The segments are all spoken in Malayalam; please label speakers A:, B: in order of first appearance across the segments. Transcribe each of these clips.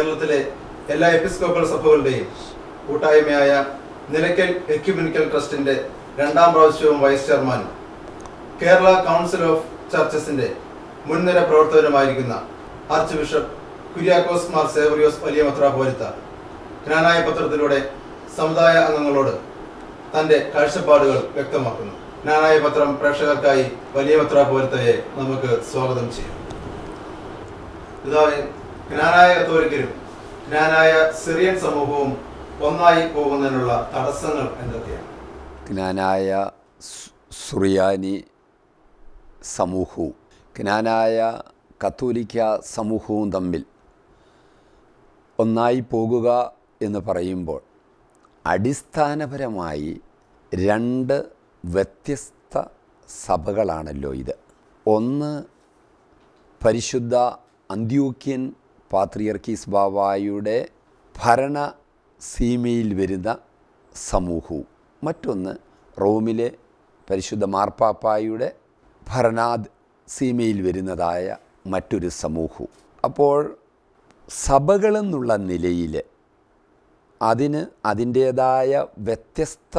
A: കേരളത്തിലെ എല്ലാ എപ്പിസ്കോപ്പൽ സഭകളുടെയും കൂട്ടായ്മയായ നിലയ്ക്കൽ എക്യുമെനിക്കൽ ട്രസ്റ്റിന്റെ രണ്ടാം പ്രാവശ്യവും വൈസ് ചെയർമാനും കേരള കൗൺസിൽ ഓഫ് ചർച്ചസിന്റെ മുൻനിര പ്രവർത്തകരുമായിരിക്കുന്ന ആർച്ച് ബിഷപ്പ് കുര്യാക്കോസ് മാർ സേവറിയോസ് വലിയ മെത്രാപോലിത്ത ജ്ഞാനായ പത്രത്തിലൂടെ സമുദായ അംഗങ്ങളോട് തന്റെ കാഴ്ചപ്പാടുകൾ വ്യക്തമാക്കുന്നു ജ്ഞാനായ പത്രം പ്രേക്ഷകർക്കായി വലിയ മെത്രാപോലിത്തയെ നമുക്ക് സ്വാഗതം ചെയ്യാം പിതാവേ ജ്ഞാനായ കത്തോലിക്കരും ജ്ഞാനായ സിറിയൻ സമൂഹവും ഒന്നായി പോകുന്നതിനുള്ള തടസ്സങ്ങൾ എന്തൊക്കെയാണ്
B: ജ്ഞാനായ സു- സുറിയാനി സമൂഹവും ജ്ഞാനായ കത്തോലിക്ക സമൂഹവും തമ്മിൽ ഒന്നായി പോകുക എന്ന് പറയുമ്പോൾ അടിസ്ഥാനപരമായി രണ്ട് വ്യത്യസ്ത സഭകളാണല്ലോ ഇത് ഒന്ന് പരിശുദ്ധ അന്ത്യോക്യൻ പാത്രിയർക്കീസ് ബാവായുടെ ഭരണ സീമയിൽ വരുന്ന സമൂഹവും മറ്റൊന്ന് റോമിലെ പരിശുദ്ധ മാർപ്പാപ്പായുടെ ഭരണാ സീമയിൽ വരുന്നതായ മറ്റൊരു സമൂഹവും അപ്പോൾ സഭകളെന്നുള്ള നിലയിൽ അതിന് അതിൻ്റേതായ വ്യത്യസ്ത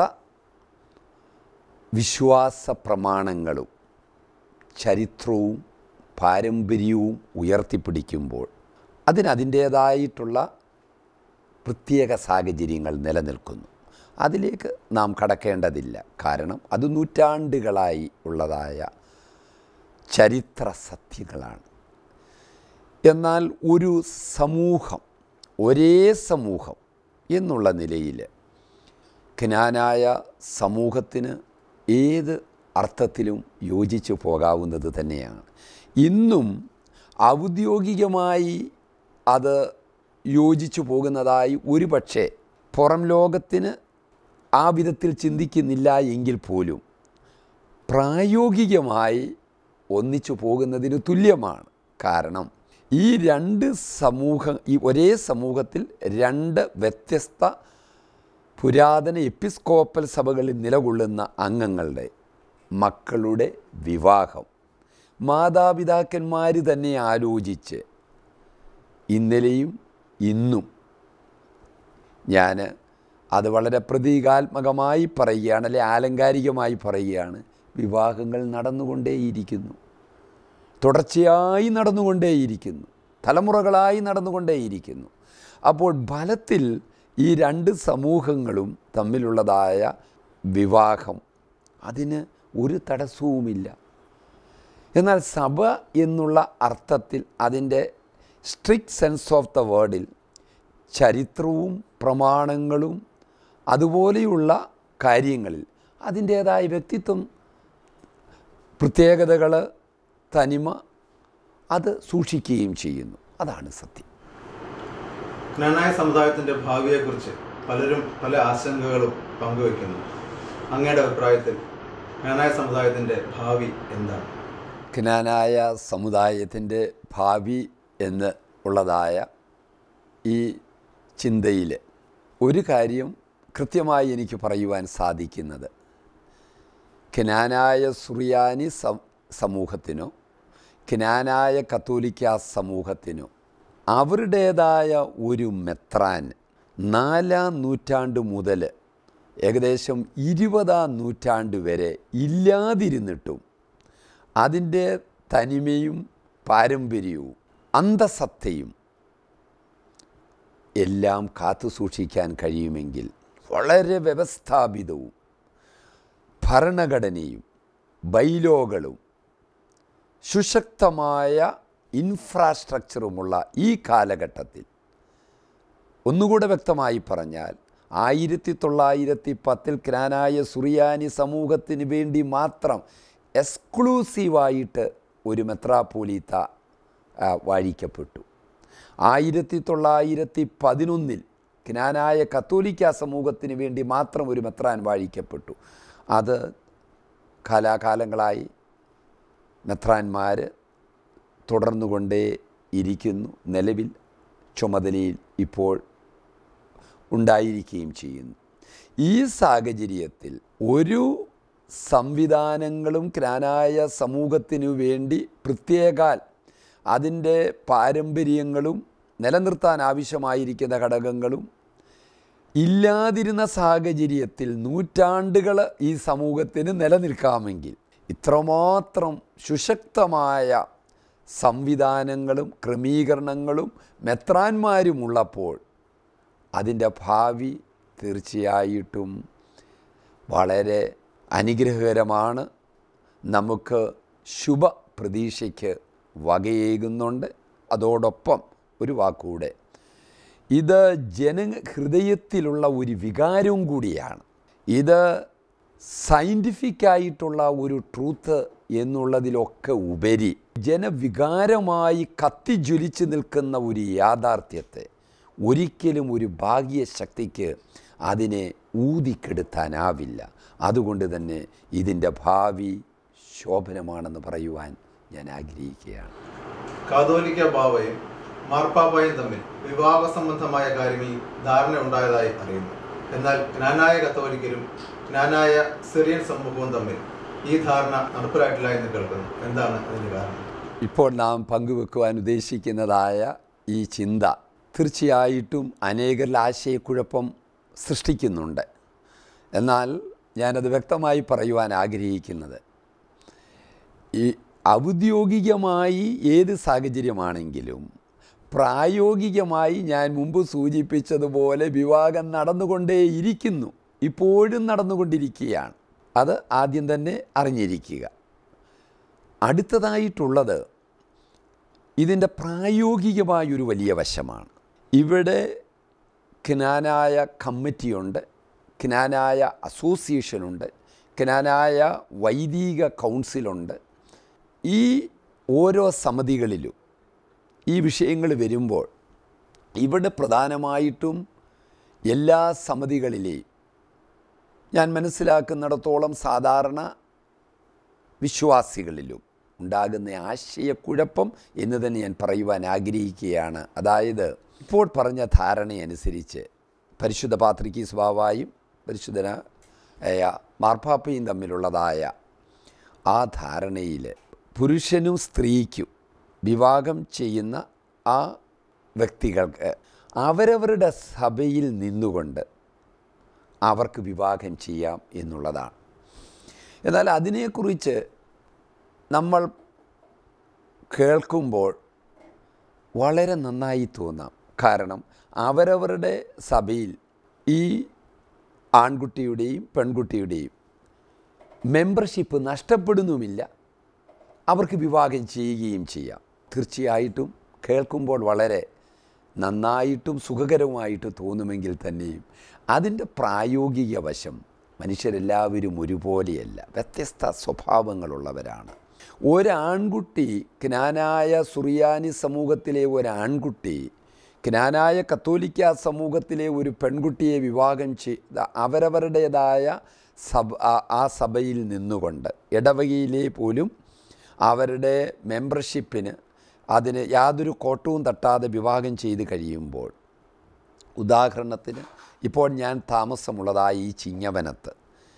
B: വിശ്വാസ പ്രമാണങ്ങളും ചരിത്രവും പാരമ്പര്യവും ഉയർത്തിപ്പിടിക്കുമ്പോൾ അതിന് അതിൻ്റേതായിട്ടുള്ള പ്രത്യേക സാഹചര്യങ്ങൾ നിലനിൽക്കുന്നു അതിലേക്ക് നാം കടക്കേണ്ടതില്ല കാരണം അത് നൂറ്റാണ്ടുകളായി ഉള്ളതായ ചരിത്ര സത്യങ്ങളാണ് എന്നാൽ ഒരു സമൂഹം ഒരേ സമൂഹം എന്നുള്ള നിലയിൽ ജ്ഞാനായ സമൂഹത്തിന് ഏത് അർത്ഥത്തിലും യോജിച്ചു പോകാവുന്നത് തന്നെയാണ് ഇന്നും ഔദ്യോഗികമായി അത് യോജിച്ചു പോകുന്നതായി ഒരു പക്ഷേ പുറം ലോകത്തിന് ആ വിധത്തിൽ ചിന്തിക്കുന്നില്ല എങ്കിൽ പോലും പ്രായോഗികമായി ഒന്നിച്ചു പോകുന്നതിന് തുല്യമാണ് കാരണം ഈ രണ്ട് സമൂഹം ഈ ഒരേ സമൂഹത്തിൽ രണ്ട് വ്യത്യസ്ത പുരാതന എപ്പിസ്കോപ്പൽ സഭകളിൽ നിലകൊള്ളുന്ന അംഗങ്ങളുടെ മക്കളുടെ വിവാഹം മാതാപിതാക്കന്മാർ തന്നെ ആലോചിച്ച് ഇന്നലെയും ഇന്നും ഞാൻ അത് വളരെ പ്രതീകാത്മകമായി പറയുകയാണ് അല്ലെ ആലങ്കാരികമായി പറയുകയാണ് വിവാഹങ്ങൾ നടന്നുകൊണ്ടേയിരിക്കുന്നു തുടർച്ചയായി നടന്നുകൊണ്ടേയിരിക്കുന്നു തലമുറകളായി നടന്നുകൊണ്ടേയിരിക്കുന്നു അപ്പോൾ ഫലത്തിൽ ഈ രണ്ട് സമൂഹങ്ങളും തമ്മിലുള്ളതായ വിവാഹം അതിന് ഒരു തടസ്സവുമില്ല എന്നാൽ സഭ എന്നുള്ള അർത്ഥത്തിൽ അതിൻ്റെ സ്ട്രിക്റ്റ് സെൻസ് ഓഫ് ദ വേർഡിൽ ചരിത്രവും പ്രമാണങ്ങളും അതുപോലെയുള്ള കാര്യങ്ങളിൽ അതിൻ്റേതായ വ്യക്തിത്വം പ്രത്യേകതകൾ തനിമ അത് സൂക്ഷിക്കുകയും ചെയ്യുന്നു അതാണ് സത്യം
A: ജ്ഞാനായ സമുദായത്തിന്റെ ഭാവിയെക്കുറിച്ച് പലരും പല ആശങ്കകളും പങ്കുവയ്ക്കുന്നു അങ്ങയുടെ അഭിപ്രായത്തിൽ ജ്ഞാനായ സമുദായത്തിന്റെ ഭാവി എന്താണ്
B: ജ്ഞാനായ സമുദായത്തിൻ്റെ ഭാവി എന്ന് ഉള്ളതായ ഈ ചിന്തയിൽ ഒരു കാര്യം കൃത്യമായി എനിക്ക് പറയുവാൻ സാധിക്കുന്നത് ജ്ഞാനായ സുറിയാനി സം- സമൂഹത്തിനോ ജ്ഞാനായ കത്തോലിക്ക സമൂഹത്തിനോ അവരുടേതായ ഒരു മെത്രാൻ നാലാം നൂറ്റാണ്ട് മുതൽ ഏകദേശം ഇരുപതാം നൂറ്റാണ്ട് വരെ ഇല്ലാതിരുന്നിട്ടും അതിൻ്റെ തനിമയും പാരമ്പര്യവും അന്തസത്തയും എല്ലാം കാത്തു സൂക്ഷിക്കാൻ കഴിയുമെങ്കിൽ വളരെ വ്യവസ്ഥാപിതവും ഭരണഘടനയും ബൈലോകളും സുശക്തമായ ഇൻഫ്രാസ്ട്രക്ചറുമുള്ള ഈ കാലഘട്ടത്തിൽ ഒന്നുകൂടെ വ്യക്തമായി പറഞ്ഞാൽ ആയിരത്തി തൊള്ളായിരത്തി പത്തിൽ ക്രാനായ സുറിയാനി സമൂഹത്തിന് വേണ്ടി മാത്രം എക്സ്ക്ലൂസീവായിട്ട് ഒരു മെത്രാപ്പോലീത്ത ആ, വാഴിക്കപ്പെട്ടു ആയിരത്തി തൊള്ളായിരത്തി പതിനൊന്നിൽ ജ്ഞാനായ കത്തോലിക്ക സമൂഹത്തിന് വേണ്ടി മാത്രം ഒരു മെത്രാൻ വാഴിക്കപ്പെട്ടു അത് കാലാകാലങ്ങളായി മെത്രാന്മാർ തുടർന്നുകൊണ്ടേ ഇരിക്കുന്നു നിലവിൽ ചുമതലയിൽ ഇപ്പോൾ ഉണ്ടായിരിക്കുകയും ചെയ്യുന്നു ഈ സാഹചര്യത്തിൽ ഒരു സംവിധാനങ്ങളും ജ്ഞാനായ സമൂഹത്തിനു വേണ്ടി പ്രത്യേകാൽ അതിൻ്റെ പാരമ്പര്യങ്ങളും നിലനിർത്താൻ ആവശ്യമായിരിക്കുന്ന ഘടകങ്ങളും ഇല്ലാതിരുന്ന സാഹചര്യത്തിൽ നൂറ്റാണ്ടുകൾ ഈ സമൂഹത്തിന് നിലനിൽക്കാമെങ്കിൽ ഇത്രമാത്രം സുശക്തമായ സംവിധാനങ്ങളും ക്രമീകരണങ്ങളും മെത്രാന്മാരുമുള്ളപ്പോൾ അതിൻ്റെ ഭാവി തീർച്ചയായിട്ടും വളരെ അനുഗ്രഹകരമാണ് നമുക്ക് ശുഭ പ്രതീക്ഷയ്ക്ക് വകയേകുന്നുണ്ട് അതോടൊപ്പം ഒരു വാക്കുകൂടെ ഇത് ജന ഹൃദയത്തിലുള്ള ഒരു വികാരവും കൂടിയാണ് ഇത് സയൻറ്റിഫിക്കായിട്ടുള്ള ഒരു ട്രൂത്ത് എന്നുള്ളതിലൊക്കെ ഉപരി ജനവികാരമായി കത്തിജ്വലിച്ച് നിൽക്കുന്ന ഒരു യാഥാർത്ഥ്യത്തെ ഒരിക്കലും ഒരു ഭാഗ്യശക്തിക്ക് അതിനെ ഊതിക്കെടുത്താനാവില്ല അതുകൊണ്ട് തന്നെ ഇതിൻ്റെ ഭാവി ശോഭനമാണെന്ന് പറയുവാൻ ഞാൻ ആഗ്രഹിക്കുകയാണ്
A: കാതോലിക്ക ബാവയും മാർപ്പാപ്പയും തമ്മിൽ വിവാഹ സംബന്ധമായ കാര്യങ്ങളിൽ ധാരണ ഉണ്ടായതായി അറിയുന്നു എന്നാൽ ജ്ഞാനായ കത്തോലിക്കലും ജ്ഞാനായ സിറിയൻ സമൂഹവും തമ്മിൽ ഈ ധാരണ നടപ്പിലായിട്ടില്ല എന്ന് കേൾക്കുന്നു എന്താണ് അതിന് കാരണം
B: ഇപ്പോൾ നാം പങ്കുവെക്കുവാൻ ഉദ്ദേശിക്കുന്നതായ ഈ ചിന്ത തീർച്ചയായിട്ടും അനേകരിൽ ആശയക്കുഴപ്പം സൃഷ്ടിക്കുന്നുണ്ട് എന്നാൽ ഞാനത് വ്യക്തമായി പറയുവാൻ ആഗ്രഹിക്കുന്നത് ഈ ഔദ്യോഗികമായി ഏത് സാഹചര്യമാണെങ്കിലും പ്രായോഗികമായി ഞാൻ മുമ്പ് സൂചിപ്പിച്ചതുപോലെ വിവാഹം നടന്നുകൊണ്ടേയിരിക്കുന്നു ഇപ്പോഴും നടന്നുകൊണ്ടിരിക്കുകയാണ് അത് ആദ്യം തന്നെ അറിഞ്ഞിരിക്കുക അടുത്തതായിട്ടുള്ളത് ഇതിൻ്റെ പ്രായോഗികമായൊരു വലിയ വശമാണ് ഇവിടെ ക്നാനായ കമ്മിറ്റിയുണ്ട് ക്നാനായ അസോസിയേഷനുണ്ട് ക്നാനായ വൈദിക കൗൺസിലുണ്ട് ഈ ഓരോ സമിതികളിലും ഈ വിഷയങ്ങൾ വരുമ്പോൾ ഇവിടെ പ്രധാനമായിട്ടും എല്ലാ സമിതികളിലെയും ഞാൻ മനസ്സിലാക്കുന്നിടത്തോളം സാധാരണ വിശ്വാസികളിലും ഉണ്ടാകുന്ന ആശയക്കുഴപ്പം എന്ന് തന്നെ ഞാൻ പറയുവാൻ ആഗ്രഹിക്കുകയാണ് അതായത് ഇപ്പോൾ പറഞ്ഞ ധാരണയനുസരിച്ച് പരിശുദ്ധ പാത്രികി സ്വഭാവായും പരിശുദ്ധനായ മാർപ്പാപ്പയും തമ്മിലുള്ളതായ ആ ധാരണയിൽ പുരുഷനും സ്ത്രീക്കും വിവാഹം ചെയ്യുന്ന ആ വ്യക്തികൾക്ക് അവരവരുടെ സഭയിൽ നിന്നുകൊണ്ട് അവർക്ക് വിവാഹം ചെയ്യാം എന്നുള്ളതാണ് എന്നാൽ അതിനെക്കുറിച്ച് നമ്മൾ കേൾക്കുമ്പോൾ വളരെ നന്നായി തോന്നാം കാരണം അവരവരുടെ സഭയിൽ ഈ ആൺകുട്ടിയുടെയും പെൺകുട്ടിയുടെയും മെമ്പർഷിപ്പ് നഷ്ടപ്പെടുന്നുമില്ല അവർക്ക് വിവാഹം ചെയ്യുകയും ചെയ്യാം തീർച്ചയായിട്ടും കേൾക്കുമ്പോൾ വളരെ നന്നായിട്ടും സുഖകരമായിട്ട് തോന്നുമെങ്കിൽ തന്നെയും അതിൻ്റെ പ്രായോഗിക വശം മനുഷ്യരെല്ലാവരും ഒരുപോലെയല്ല വ്യത്യസ്ത സ്വഭാവങ്ങളുള്ളവരാണ് ഒരാൺകുട്ടി ജ്ഞാനായ സുറിയാനി സമൂഹത്തിലെ ഒരാൺകുട്ടി ജ്ഞാനായ കത്തോലിക്ക സമൂഹത്തിലെ ഒരു പെൺകുട്ടിയെ വിവാഹം ചെയ്ത അവരവരുടേതായ സഭ ആ- ആ സഭയിൽ നിന്നുകൊണ്ട് ഇടവകയിലെ പോലും അവരുടെ മെമ്പർഷിപ്പിന് അതിന് യാതൊരു കോട്ടവും തട്ടാതെ വിവാഹം ചെയ്ത് കഴിയുമ്പോൾ ഉദാഹരണത്തിന് ഇപ്പോൾ ഞാൻ താമസമുള്ളതായ ഈ ചിങ്ങവനത്ത്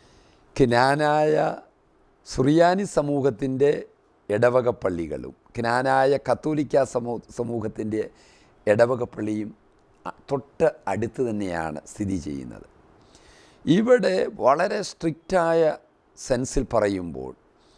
B: ജ്ഞാനായ സുറിയാനി സമൂഹത്തിൻ്റെ ഇടവക പള്ളികളും ജ്ഞാനായ കത്തോലിക്ക സമൂ സമൂഹത്തിൻ്റെ ഇടവക പള്ളിയും അ- തൊട്ട് അടുത്ത് തന്നെയാണ് സ്ഥിതി ചെയ്യുന്നത് ഇവിടെ വളരെ സ്ട്രിക്റ്റായ സെൻസിൽ പറയുമ്പോൾ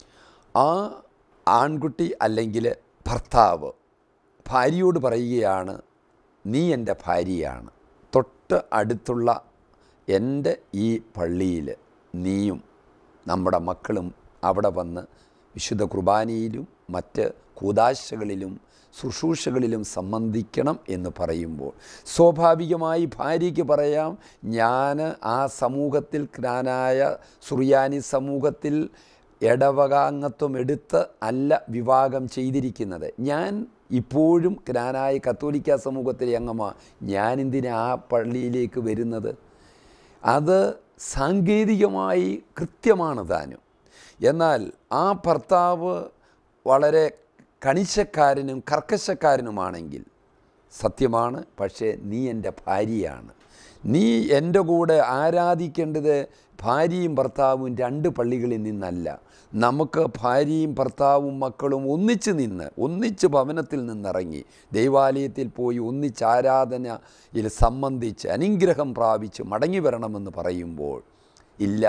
B: ആ ആൺകുട്ടി അല്ലെങ്കിൽ ഭർത്താവ് ഭാര്യയോട് പറയുകയാണ് നീ എൻ്റെ ഭാര്യയാണ് തൊട്ട് അടുത്തുള്ള എൻ്റെ ഈ പള്ളിയിൽ നീയും നമ്മുടെ മക്കളും അവിടെ വന്ന് വിശുദ്ധ കുർബാനയിലും മറ്റ് കൂതാശകളിലും ശുശ്രൂഷകളിലും സംബന്ധിക്കണം എന്ന് പറയുമ്പോൾ സ്വാഭാവികമായി ഭാര്യയ്ക്ക് പറയാം ഞാൻ ആ സമൂഹത്തിൽ ജ്ഞാനായ സുറിയാനി സമൂഹത്തിൽ ഇടവകാംഗത്വം എടുത്ത് അല്ല വിവാഹം ചെയ്തിരിക്കുന്നത് ഞാൻ ഇപ്പോഴും ജ്ഞാനായ കത്തോലിക്ക സമൂഹത്തിലെ അംഗമാ ഞാനെന്തിനാ ആ പള്ളിയിലേക്ക് വരുന്നത് അത് സാങ്കേതികമായി കൃത്യമാണ് താനും എന്നാൽ ആ ഭർത്താവ് വളരെ കണിശക്കാരനും കർക്കശക്കാരനുമാണെങ്കിൽ സത്യമാണ് പക്ഷേ നീ എൻ്റെ ഭാര്യയാണ് നീ എൻ്റെ കൂടെ ആരാധിക്കേണ്ടത് ഭാര്യയും ഭർത്താവും രണ്ട് പള്ളികളിൽ നിന്നല്ല നമുക്ക് ഭാര്യയും ഭർത്താവും മക്കളും ഒന്നിച്ച് നിന്ന് ഒന്നിച്ച് ഭവനത്തിൽ നിന്നിറങ്ങി ദൈവാലയത്തിൽ പോയി ഒന്നിച്ച് ആരാധനയിൽ സംബന്ധിച്ച് അനുഗ്രഹം പ്രാപിച്ച് മടങ്ങി വരണമെന്ന് പറയുമ്പോൾ ഇല്ല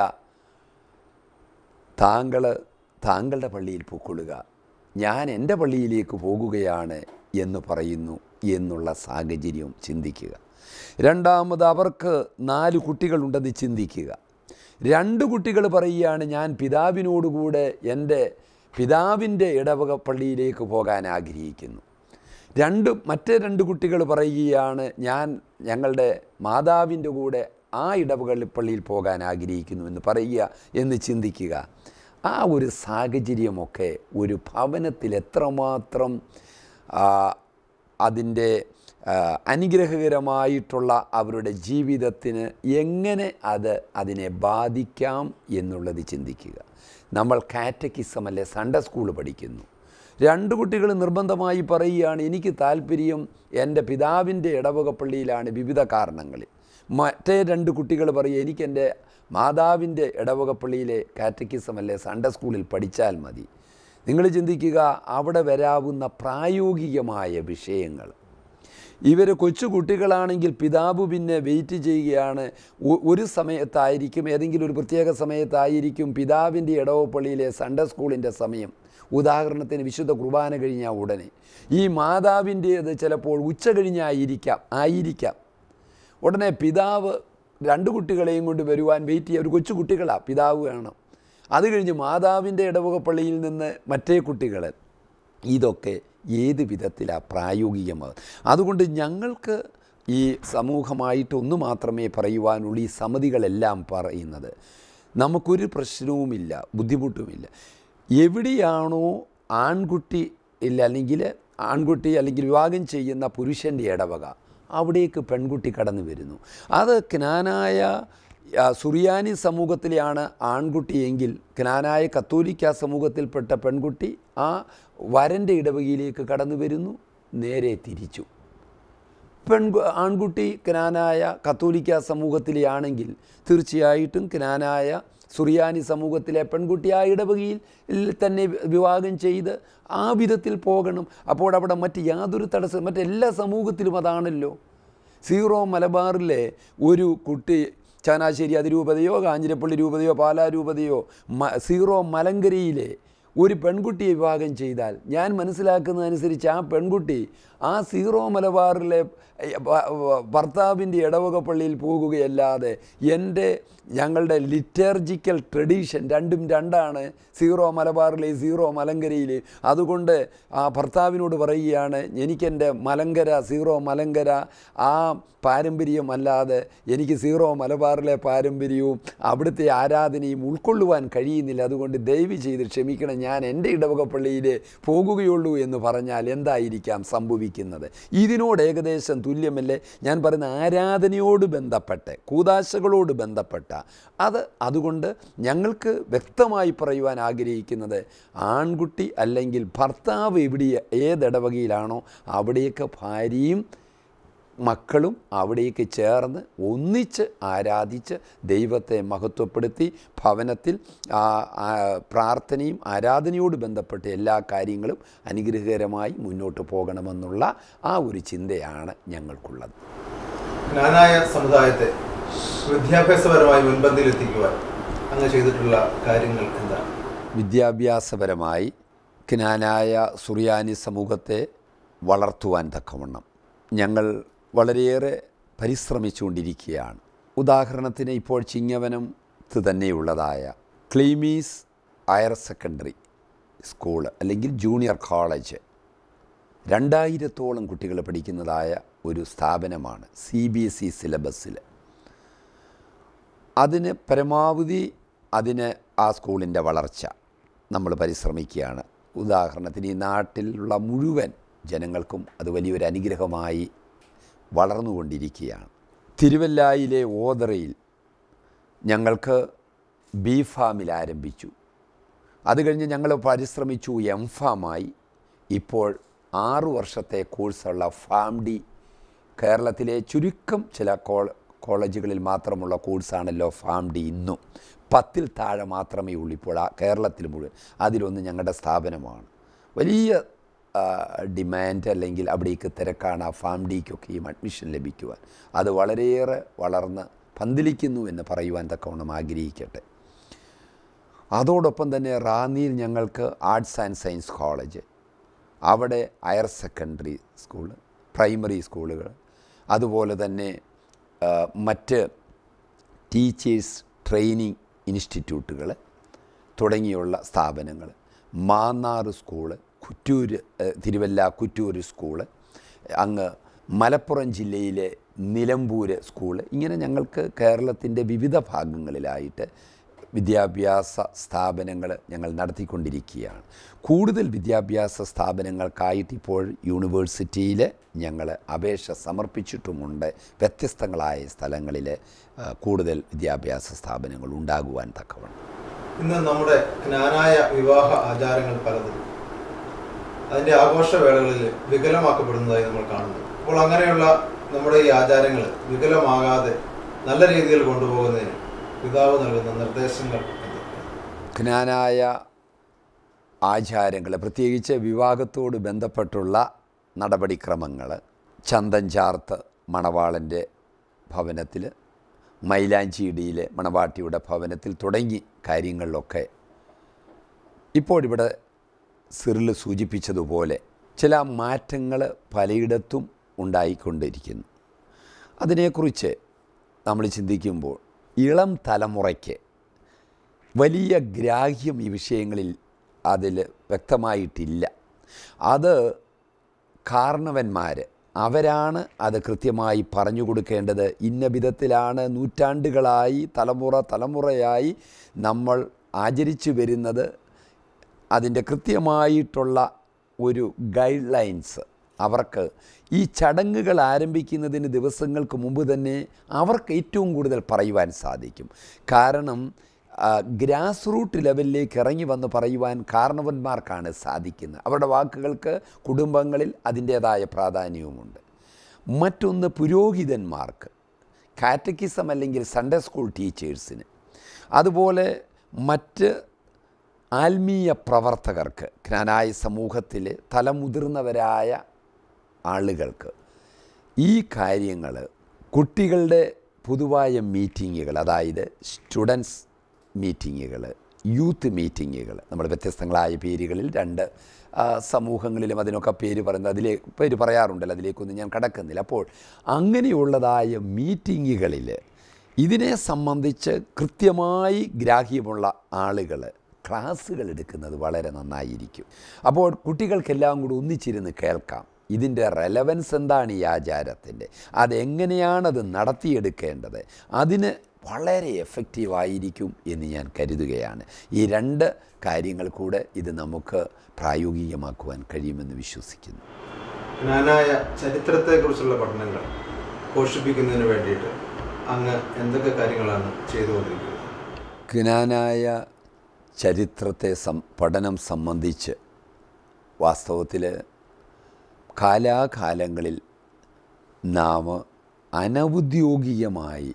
B: താങ്കൾ താങ്കളുടെ പള്ളിയിൽ പൊക്കൊള്ളുക ഞാൻ എൻ്റെ പള്ളിയിലേക്ക് പോകുകയാണ് എന്ന് പറയുന്നു എന്നുള്ള സാഹചര്യം ചിന്തിക്കുക രണ്ടാമത് അവർക്ക് നാല് കുട്ടികളുണ്ടെന്ന് ചിന്തിക്കുക രണ്ട് കുട്ടികൾ പറയുകയാണ് ഞാൻ പിതാവിനോടുകൂടെ എൻ്റെ പിതാവിൻ്റെ ഇടവക പള്ളിയിലേക്ക് പോകാൻ ആഗ്രഹിക്കുന്നു രണ്ട് മറ്റേ രണ്ട് കുട്ടികൾ പറയുകയാണ് ഞാൻ ഞങ്ങളുടെ മാതാവിൻ്റെ കൂടെ ആ ഇടവക പള്ളിയിൽ പോകാൻ ആഗ്രഹിക്കുന്നു എന്ന് പറയുക എന്ന് ചിന്തിക്കുക ആ ഒരു സാഹചര്യമൊക്കെ ഒരു ഭവനത്തിൽ എത്രമാത്രം ആ, അതിൻ്റെ ആ, അനുഗ്രഹകരമായിട്ടുള്ള അവരുടെ ജീവിതത്തിന് എങ്ങനെ അത് അതിനെ ബാധിക്കാം എന്നുള്ളത് ചിന്തിക്കുക നമ്മൾ കാറ്റക്കിസം അല്ലെ സൺഡേ സ്കൂൾ പഠിക്കുന്നു രണ്ട് കുട്ടികൾ നിർബന്ധമായി പറയുകയാണ് എനിക്ക് താല്പര്യം എൻ്റെ പിതാവിൻ്റെ ഇടവക പള്ളിയിലാണ് വിവിധ കാരണങ്ങളിൽ മറ്റേ രണ്ട് കുട്ടികൾ പറയും എനിക്കെൻ്റെ മാതാവിൻ്റെ ഇടവക പള്ളിയിലെ കാറ്റക്കിസം അല്ലെ സൺഡേ സ്കൂളിൽ പഠിച്ചാൽ മതി നിങ്ങൾ ചിന്തിക്കുക അവിടെ വരാവുന്ന പ്രായോഗികമായ വിഷയങ്ങൾ ഇവർ കൊച്ചു കുട്ടികളാണെങ്കിൽ പിതാവ് പിന്നെ വെയിറ്റ് ചെയ്യുകയാണ് ഒ- ഒരു സമയത്തായിരിക്കും ഏതെങ്കിലും ഒരു പ്രത്യേക സമയത്തായിരിക്കും പിതാവിൻ്റെ ഇടവപ്പള്ളിയിലെ സൺഡേ സ്കൂളിൻ്റെ സമയം ഉദാഹരണത്തിന് വിശുദ്ധ കുർബാന കഴിഞ്ഞാൽ ഉടനെ ഈ മാതാവിൻ്റേത് ചിലപ്പോൾ ഉച്ച കഴിഞ്ഞായിരിക്കാം ആയിരിക്കാം ഉടനെ പിതാവ് രണ്ട് കുട്ടികളെയും കൊണ്ട് വരുവാൻ വെയിറ്റ് ചെയ്യുക ഒരു കൊച്ചു കുട്ടികളാണ് പിതാവ് വേണം അത് കഴിഞ്ഞ് മാതാവിൻ്റെ ഇടവക പള്ളിയിൽ നിന്ന് മറ്റേ കുട്ടികൾ ഇതൊക്കെ ഏത് വിധത്തിലാണ് പ്രായോഗികമാകും അതുകൊണ്ട് ഞങ്ങൾക്ക് ഈ സമൂഹമായിട്ട് ഒന്ന് മാത്രമേ പറയുവാനുള്ളൂ ഈ സമിതികളെല്ലാം പറയുന്നത് നമുക്കൊരു പ്രശ്നവുമില്ല ബുദ്ധിമുട്ടുമില്ല എവിടെയാണോ ആൺകുട്ടി ഇല്ല അല്ലെങ്കിൽ ആൺകുട്ടി അല്ലെങ്കിൽ വിവാഹം ചെയ്യുന്ന പുരുഷൻ്റെ ഇടവക അവിടേക്ക് പെൺകുട്ടി കടന്നു വരുന്നു അത് ജ്ഞാനായ ആ, സുറിയാനി സമൂഹത്തിലെയാണ് ആൺകുട്ടിയെങ്കിൽ ജ്ഞാനായ കത്തോലിക്ക സമൂഹത്തിൽപ്പെട്ട പെൺകുട്ടി ആ വരൻ്റെ ഇടവകയിലേക്ക് കടന്നു വരുന്നു നേരെ തിരിച്ചു പെൺകു ആൺകുട്ടി ക്നാനായ കത്തോലിക്ക സമൂഹത്തിലെ ആണെങ്കിൽ തീർച്ചയായിട്ടും ക്നാനായ സുറിയാനി സമൂഹത്തിലെ പെൺകുട്ടി ആ ഇടവകയിൽ തന്നെ വിവാഹം ചെയ്ത് ആ വിധത്തിൽ പോകണം അപ്പോൾ അവിടെ മറ്റ് യാതൊരു തടസ്സം മറ്റെല്ലാ സമൂഹത്തിലും അതാണല്ലോ സീറോ മലബാറിലെ ഒരു കുട്ടി ചാനാശ്ശേരി അതിരൂപതയോ കാഞ്ഞിരപ്പള്ളി രൂപതയോ പാലാ രൂപതയോ മ സീറോ മലങ്കരയിലെ ഒരു പെൺകുട്ടിയെ വിവാഹം ചെയ്താൽ ഞാൻ മനസ്സിലാക്കുന്നതനുസരിച്ച് ആ പെൺകുട്ടി ആ സീറോ മലബാറിലെ ഏ, ഭ- ഭ- ഭർത്താവിൻ്റെ ഇടവക പള്ളിയിൽ പോകുകയല്ലാതെ എൻ്റെ ഞങ്ങളുടെ ലിറ്റർജിക്കൽ ട്രഡീഷൻ രണ്ടും രണ്ടാണ് സീറോ മലബാറിലെ സീറോ മലങ്കരയിൽ അതുകൊണ്ട് ആ ഭർത്താവിനോട് പറയുകയാണ് എനിക്കെൻ്റെ മലങ്കര സീറോ മലങ്കര ആ പാരമ്പര്യമല്ലാതെ എനിക്ക് സീറോ മലബാറിലെ പാരമ്പര്യവും അവിടുത്തെ ആരാധനയും ഉൾക്കൊള്ളുവാൻ കഴിയുന്നില്ല അതുകൊണ്ട് ദയവ് ചെയ്ത് ക്ഷമിക്കണം ഞാൻ എൻ്റെ ഇടവക പള്ളിയിൽ പോകുകയുള്ളൂ എന്ന് പറഞ്ഞാൽ എന്തായിരിക്കാം സംഭവിക്കുന്നത് ഇതിനോട് ഏകദേശം തുല്യമല്ലേ ഞാൻ പറയുന്ന ആരാധനയോട് ബന്ധപ്പെട്ട് കൂതാശകളോട് ബന്ധപ്പെട്ട അത് അതുകൊണ്ട് ഞങ്ങൾക്ക് വ്യക്തമായി പറയുവാൻ ആഗ്രഹിക്കുന്നത് ആൺകുട്ടി അല്ലെങ്കിൽ ഭർത്താവ് എവിടെ ഏതിടവകയിലാണോ അവിടേക്ക് ഭാര്യയും മക്കളും അവിടേക്ക് ചേർന്ന് ഒന്നിച്ച് ആരാധിച്ച് ദൈവത്തെ മഹത്വപ്പെടുത്തി ഭവനത്തിൽ ആ, ആ, പ്രാർത്ഥനയും ആരാധനയോട് ബന്ധപ്പെട്ട എല്ലാ കാര്യങ്ങളും അനുഗ്രഹകരമായി മുന്നോട്ട് പോകണമെന്നുള്ള ആ ഒരു ചിന്തയാണ് ഞങ്ങൾക്കുള്ളത്
A: ജ്ഞാനായ സമുദായത്തെ വിദ്യാഭ്യാസപരമായി മുൻപന്തിയിലെത്തിക്കുവാൻ അങ്ങ് ചെയ്തിട്ടുള്ള കാര്യങ്ങൾ എന്താണ്
B: വിദ്യാഭ്യാസപരമായി ജ്ഞാനായ സുറിയാനി സമൂഹത്തെ വളർത്തുവാൻ തക്കവണ്ണം ഞങ്ങൾ വളരെയേറെ പരിശ്രമിച്ചുകൊണ്ടിരിക്കുകയാണ് ഉദാഹരണത്തിന് ഇപ്പോൾ ചിങ്ങവനത്ത് തന്നെയുള്ളതായ ക്ലീമീസ് ഹയർ സെക്കൻഡറി സ്കൂൾ അല്ലെങ്കിൽ ജൂനിയർ കോളേജ് രണ്ടായിരത്തോളം കുട്ടികൾ പഠിക്കുന്നതായ ഒരു സ്ഥാപനമാണ് സി ബി എസ് ഇ സിലബസിൽ അതിന് പരമാവധി അതിന് ആ സ്കൂളിൻ്റെ വളർച്ച നമ്മൾ പരിശ്രമിക്കുകയാണ് ഉദാഹരണത്തിന് ഈ നാട്ടിലുള്ള മുഴുവൻ ജനങ്ങൾക്കും അത് വലിയൊരു അനുഗ്രഹമായി വളർന്നുകൊണ്ടിരിക്കുകയാണ് തിരുവല്ലായിലെ ഓതറയിൽ ഞങ്ങൾക്ക് ബി ഫാമിൽ ആരംഭിച്ചു അത് കഴിഞ്ഞ് ഞങ്ങൾ പരിശ്രമിച്ചു എം ഫാമായി ഇപ്പോൾ ആറു വർഷത്തെ കോഴ്സുള്ള ഫാം ഡി കേരളത്തിലെ ചുരുക്കം ചില കോ കോളേജുകളിൽ മാത്രമുള്ള കോഴ്സാണല്ലോ ഫാം ഡി ഇന്നും പത്തിൽ താഴെ മാത്രമേ ഉള്ളൂ ഇപ്പോൾ ആ കേരളത്തിൽ മുഴുവൻ അതിലൊന്ന് ഞങ്ങളുടെ സ്ഥാപനമാണ് വലിയ ആ, ഡിമാൻഡ് അല്ലെങ്കിൽ അവിടേക്ക് തിരക്കാണ് ആ ഫാം ഡിക്കൊക്കെയും അഡ്മിഷൻ ലഭിക്കുവാൻ അത് വളരെയേറെ വളർന്ന് പന്തിലിക്കുന്നു എന്ന് പറയുവാൻ തക്കവണ്ണം ആഗ്രഹിക്കട്ടെ അതോടൊപ്പം തന്നെ റാന്നിയിൽ ഞങ്ങൾക്ക് ആർട്സ് ആൻഡ് സയൻസ് കോളേജ് അവിടെ ഹയർ സെക്കൻഡറി സ്കൂൾ പ്രൈമറി സ്കൂളുകൾ അതുപോലെ തന്നെ ആ, മറ്റ് ടീച്ചേഴ്സ് ട്രെയിനിങ് ഇൻസ്റ്റിറ്റ്യൂട്ടുകൾ തുടങ്ങിയുള്ള സ്ഥാപനങ്ങൾ മാന്നാറ് സ്കൂള് കുറ്റൂർ ഏഹ്, തിരുവല്ല കുറ്റൂർ സ്കൂള് അങ്ങ് മലപ്പുറം ജില്ലയിലെ നിലമ്പൂര് സ്കൂള് ഇങ്ങനെ ഞങ്ങൾക്ക് കേരളത്തിൻ്റെ വിവിധ ഭാഗങ്ങളിലായിട്ട് വിദ്യാഭ്യാസ സ്ഥാപനങ്ങൾ ഞങ്ങൾ നടത്തിക്കൊണ്ടിരിക്കുകയാണ് കൂടുതൽ വിദ്യാഭ്യാസ സ്ഥാപനങ്ങൾക്കായിട്ട് ഇപ്പോൾ യൂണിവേഴ്സിറ്റിയിൽ ഞങ്ങൾ അപേക്ഷ സമർപ്പിച്ചിട്ടുമുണ്ട് വ്യത്യസ്തങ്ങളായ സ്ഥലങ്ങളിൽ ആ, കൂടുതൽ വിദ്യാഭ്യാസ സ്ഥാപനങ്ങൾ ഉണ്ടാകുവാൻ തക്കവണ്ണം
A: ഇന്ന് നമ്മുടെ ജ്ഞാനായ വിവാഹ ആചാരങ്ങൾ പലതും അതിന്റെ ആഘോഷവേളകളിൽ വികലമാക്കപ്പെടുന്നതായി നമ്മൾ കാണുന്നു അപ്പോൾ അങ്ങനെയുള്ള നമ്മുടെ ഈ ആചാരങ്ങൾ വികലമാകാതെ നല്ല രീതിയിൽ കൊണ്ടുപോകുന്നതിന് പിതാവ് നൽകുന്ന നിർദ്ദേശങ്ങൾ എന്തൊക്കെയാണ്
B: ജ്ഞാനായ ആചാരങ്ങൾ പ്രത്യേകിച്ച് വിവാഹത്തോട് ബന്ധപ്പെട്ടുള്ള നടപടിക്രമങ്ങൾ ചന്തൻ ചാർത്ത് മണവാളൻ്റെ ഭവനത്തിൽ മൈലാഞ്ചിയിടിയിലെ മണവാട്ടിയുടെ ഭവനത്തിൽ തുടങ്ങി കാര്യങ്ങളിലൊക്കെ ഇപ്പോഴിവിടെ സിറിൽ സൂചിപ്പിച്ചതുപോലെ ചില മാറ്റങ്ങൾ പലയിടത്തും ഉണ്ടായിക്കൊണ്ടിരിക്കുന്നു അതിനെക്കുറിച്ച് നമ്മൾ ചിന്തിക്കുമ്പോൾ ഇളം തലമുറയ്ക്ക് വലിയ ഗ്രാഹ്യം ഈ വിഷയങ്ങളിൽ അതിൽ വ്യക്തമായിട്ടില്ല അത് കാരണവന്മാർ അവരാണ് അത് കൃത്യമായി പറഞ്ഞു കൊടുക്കേണ്ടത് ഇന്ന വിധത്തിലാണ് നൂറ്റാണ്ടുകളായി തലമുറ തലമുറയായി നമ്മൾ ആചരിച്ചു വരുന്നത് അതിൻ്റെ കൃത്യമായിട്ടുള്ള ഒരു ഗൈഡ് ലൈൻസ് അവർക്ക് ഈ ചടങ്ങുകൾ ആരംഭിക്കുന്നതിന് ദിവസങ്ങൾക്ക് മുമ്പ് തന്നെ അവർക്ക് ഏറ്റവും കൂടുതൽ പറയുവാൻ സാധിക്കും കാരണം ഗ്രാസ് റൂട്ട് ലെവലിലേക്ക് ഇറങ്ങി വന്ന് പറയുവാൻ കാരണവന്മാർക്കാണ് സാധിക്കുന്നത് അവരുടെ വാക്കുകൾക്ക് കുടുംബങ്ങളിൽ അതിൻ്റേതായ പ്രാധാന്യവുമുണ്ട് മറ്റൊന്ന് പുരോഹിതന്മാർക്ക് കാറ്റക്കിസം അല്ലെങ്കിൽ സൺഡേ സ്കൂൾ ടീച്ചേഴ്സിന് അതുപോലെ മറ്റ് ആത്മീയ പ്രവർത്തകർക്ക് ജ്ഞാനായ സമൂഹത്തിൽ തലമുതിർന്നവരായ ആളുകൾക്ക് ഈ കാര്യങ്ങൾ കുട്ടികളുടെ പൊതുവായ മീറ്റിങ്ങുകൾ അതായത് സ്റ്റുഡൻസ് മീറ്റിങ്ങുകൾ യൂത്ത് മീറ്റിങ്ങുകൾ നമ്മൾ വ്യത്യസ്തങ്ങളായ പേരുകളിൽ രണ്ട് ആ, സമൂഹങ്ങളിലും അതിനൊക്കെ പേര് പറയുന്നത് അതിലേ പേര് പറയാറുണ്ടല്ലോ അതിലേക്കൊന്നും ഞാൻ കടക്കുന്നില്ല അപ്പോൾ അങ്ങനെയുള്ളതായ മീറ്റിങ്ങുകളിൽ ഇതിനെ സംബന്ധിച്ച് കൃത്യമായി ഗ്രാഹ്യമുള്ള ആളുകൾ ക്ലാസ്സുകൾ എടുക്കുന്നത് വളരെ നന്നായിരിക്കും അപ്പോൾ കുട്ടികൾക്കെല്ലാം കൂടി ഒന്നിച്ചിരുന്ന് കേൾക്കാം ഇതിൻ്റെ റെലവൻസ് എന്താണ് ഈ ആചാരത്തിൻ്റെ അതെങ്ങനെയാണത് നടത്തിയെടുക്കേണ്ടത് അതിന് വളരെ എഫക്റ്റീവായിരിക്കും എന്ന് ഞാൻ കരുതുകയാണ് ഈ രണ്ട് കാര്യങ്ങൾ കൂടെ ഇത് നമുക്ക് പ്രായോഗികമാക്കുവാൻ കഴിയുമെന്ന് വിശ്വസിക്കുന്നു
A: ജ്ഞാനായ ചരിത്രത്തെക്കുറിച്ചുള്ള പഠനങ്ങൾ പോഷിപ്പിക്കുന്നതിന് വേണ്ടിയിട്ട് അങ്ങ് എന്തൊക്കെ കാര്യങ്ങളാണ് ചെയ്തുകൊണ്ടിരിക്കുന്നത്
B: ജ്ഞാനായ ചരിത്രത്തെ സം പഠനം സംബന്ധിച്ച് വാസ്തവത്തിൽ കാലാകാലങ്ങളിൽ നാം അനൗദ്യോഗികമായി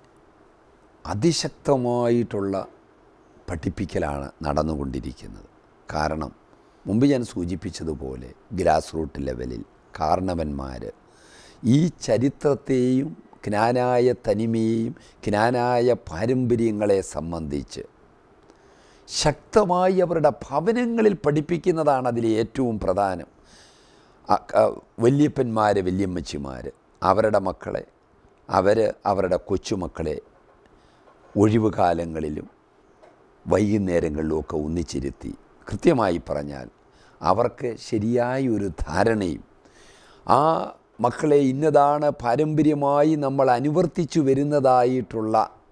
B: അതിശക്തമായിട്ടുള്ള പഠിപ്പിക്കലാണ് നടന്നുകൊണ്ടിരിക്കുന്നത് കാരണം മുമ്പ് ഞാൻ സൂചിപ്പിച്ചതുപോലെ ഗ്രാസ് റൂട്ട് ലെവലിൽ കാരണവന്മാർ ഈ ചരിത്രത്തെയും ജ്ഞാനായ തനിമയെയും ജ്ഞാനായ പാരമ്പര്യങ്ങളെ സംബന്ധിച്ച് ശക്തമായി അവരുടെ ഭവനങ്ങളിൽ പഠിപ്പിക്കുന്നതാണ് അതിൽ ഏറ്റവും പ്രധാനം അ- ക- വല്യപ്പന്മാർ വല്യമ്മച്ചിമാർ അവരുടെ മക്കളെ അവർ അവരുടെ കൊച്ചുമക്കളെ ഒഴിവ് കാലങ്ങളിലും വൈകുന്നേരങ്ങളിലുമൊക്കെ ഒന്നിച്ചിരുത്തി കൃത്യമായി പറഞ്ഞാൽ അവർക്ക് ശരിയായ ഒരു ധാരണയും ആ മക്കളെ ഇന്നതാണ് പാരമ്പര്യമായി നമ്മൾ അനുവർത്തിച്ചു വരുന്നതായിട്ടുള്ള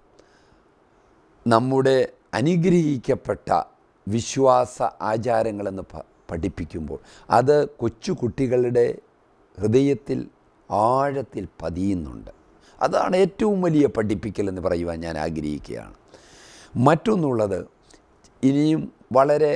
B: നമ്മുടെ അനുഗ്രഹിക്കപ്പെട്ട വിശ്വാസ ആചാരങ്ങളെന്ന് പ- പഠിപ്പിക്കുമ്പോൾ അത് കൊച്ചു കുട്ടികളുടെ ഹൃദയത്തിൽ ആഴത്തിൽ പതിയുന്നുണ്ട് അതാണ് ഏറ്റവും വലിയ പഠിപ്പിക്കൽ എന്ന് പറയുവാൻ ഞാൻ ആഗ്രഹിക്കുകയാണ് മറ്റൊന്നുള്ളത് ഇനിയും വളരെ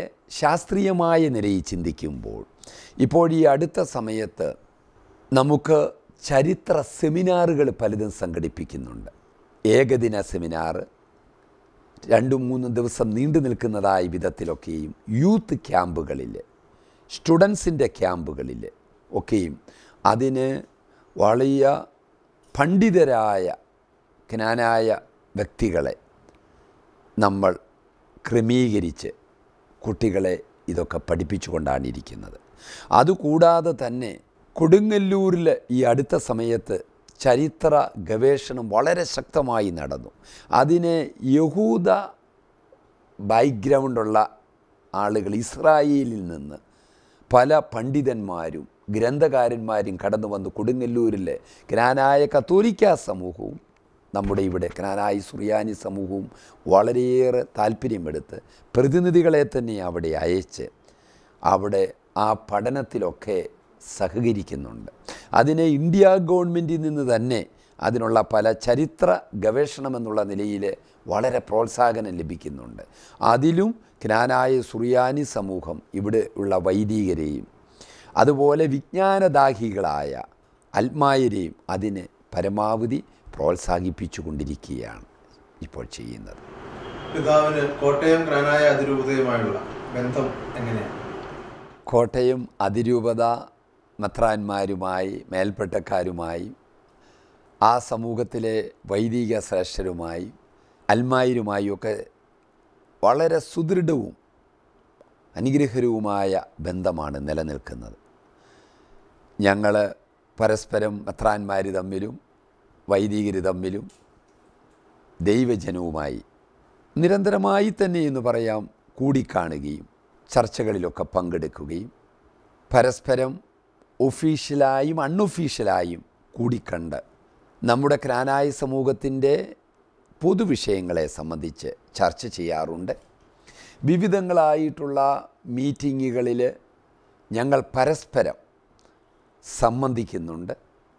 B: ശാസ്ത്രീയമായ നിലയിൽ ചിന്തിക്കുമ്പോൾ ഇപ്പോൾ ഈ അടുത്ത സമയത്ത് നമുക്ക് ചരിത്ര സെമിനാറുകൾ പലതും സംഘടിപ്പിക്കുന്നുണ്ട് ഏകദിന സെമിനാർ രണ്ടും മൂന്നും ദിവസം നീണ്ടു നിൽക്കുന്നതായ വിധത്തിലൊക്കെയും യൂത്ത് ക്യാമ്പുകളിൽ സ്റ്റുഡൻസിൻ്റെ ക്യാമ്പുകളിൽ ഒക്കെയും അതിന് വലിയ പണ്ഡിതരായ ജ്ഞാനായ വ്യക്തികളെ നമ്മൾ ക്രമീകരിച്ച് കുട്ടികളെ ഇതൊക്കെ പഠിപ്പിച്ചുകൊണ്ടാണ് ഇരിക്കുന്നത് അതുകൂടാതെ തന്നെ കൊടുങ്ങല്ലൂരിൽ ഈ അടുത്ത സമയത്ത് ചരിത്ര ഗവേഷണം വളരെ ശക്തമായി നടന്നു അതിന് യഹൂദ ബാക്ക്ഗ്രൗണ്ടുള്ള ആളുകൾ ഇസ്രായേലിൽ നിന്ന് പല പണ്ഡിതന്മാരും ഗ്രന്ഥകാരന്മാരും കടന്നു വന്ന് കൊടുങ്ങല്ലൂരിലെ ജ്ഞാനായ കത്തോലിക്ക സമൂഹവും നമ്മുടെ ഇവിടെ ജ്ഞാനായ സുറിയാനി സമൂഹവും വളരെയേറെ താല്പര്യമെടുത്ത് പ്രതിനിധികളെ തന്നെ അവിടെ അയച്ച് അവിടെ ആ പഠനത്തിലൊക്കെ സഹകരിക്കുന്നുണ്ട് അതിന് ഇന്ത്യ ഗവൺമെൻറ്റിൽ നിന്ന് തന്നെ അതിനുള്ള പല ചരിത്ര ഗവേഷണം എന്നുള്ള നിലയിൽ വളരെ പ്രോത്സാഹനം ലഭിക്കുന്നുണ്ട് അതിലും ജ്ഞാനായ സുറിയാനി സമൂഹം ഇവിടെ ഉള്ള വൈദികരെയും അതുപോലെ വിജ്ഞാനദാഹികളായ അൽമായരെയും അതിന് പരമാവധി പ്രോത്സാഹിപ്പിച്ചു കൊണ്ടിരിക്കുകയാണ് ഇപ്പോൾ ചെയ്യുന്നത്
A: പിതാവിന് കോട്ടയം ക്രാനായ അതിരൂപതയുമായുള്ള ബന്ധം എങ്ങനെയാണ്
B: കോട്ടയം അതിരൂപത മെത്രാന്മാരുമായി മേൽപ്പെട്ടക്കാരുമായി ആ സമൂഹത്തിലെ വൈദിക ശ്രേഷ്ഠരുമായി അൽമായരുമായും ഒക്കെ വളരെ സുദൃഢവും അനുഗ്രഹരവുമായ ബന്ധമാണ് നിലനിൽക്കുന്നത് ഞങ്ങൾ പരസ്പരം മെത്രാന്മാർ തമ്മിലും വൈദികർ തമ്മിലും ദൈവജനവുമായി നിരന്തരമായി തന്നെ എന്ന് പറയാം കൂടിക്കാണുകയും ചർച്ചകളിലൊക്കെ പങ്കെടുക്കുകയും പരസ്പരം ഒഫീഷ്യലായും അൺഒഫീഷ്യലായും കൂടിക്കണ്ട് നമ്മുടെ ക്രാനായ സമൂഹത്തിൻ്റെ പൊതുവിഷയങ്ങളെ സംബന്ധിച്ച് ചർച്ച ചെയ്യാറുണ്ട് വിവിധങ്ങളായിട്ടുള്ള മീറ്റിങ്ങുകളിൽ ഞങ്ങൾ പരസ്പരം സംബന്ധിക്കുന്നുണ്ട്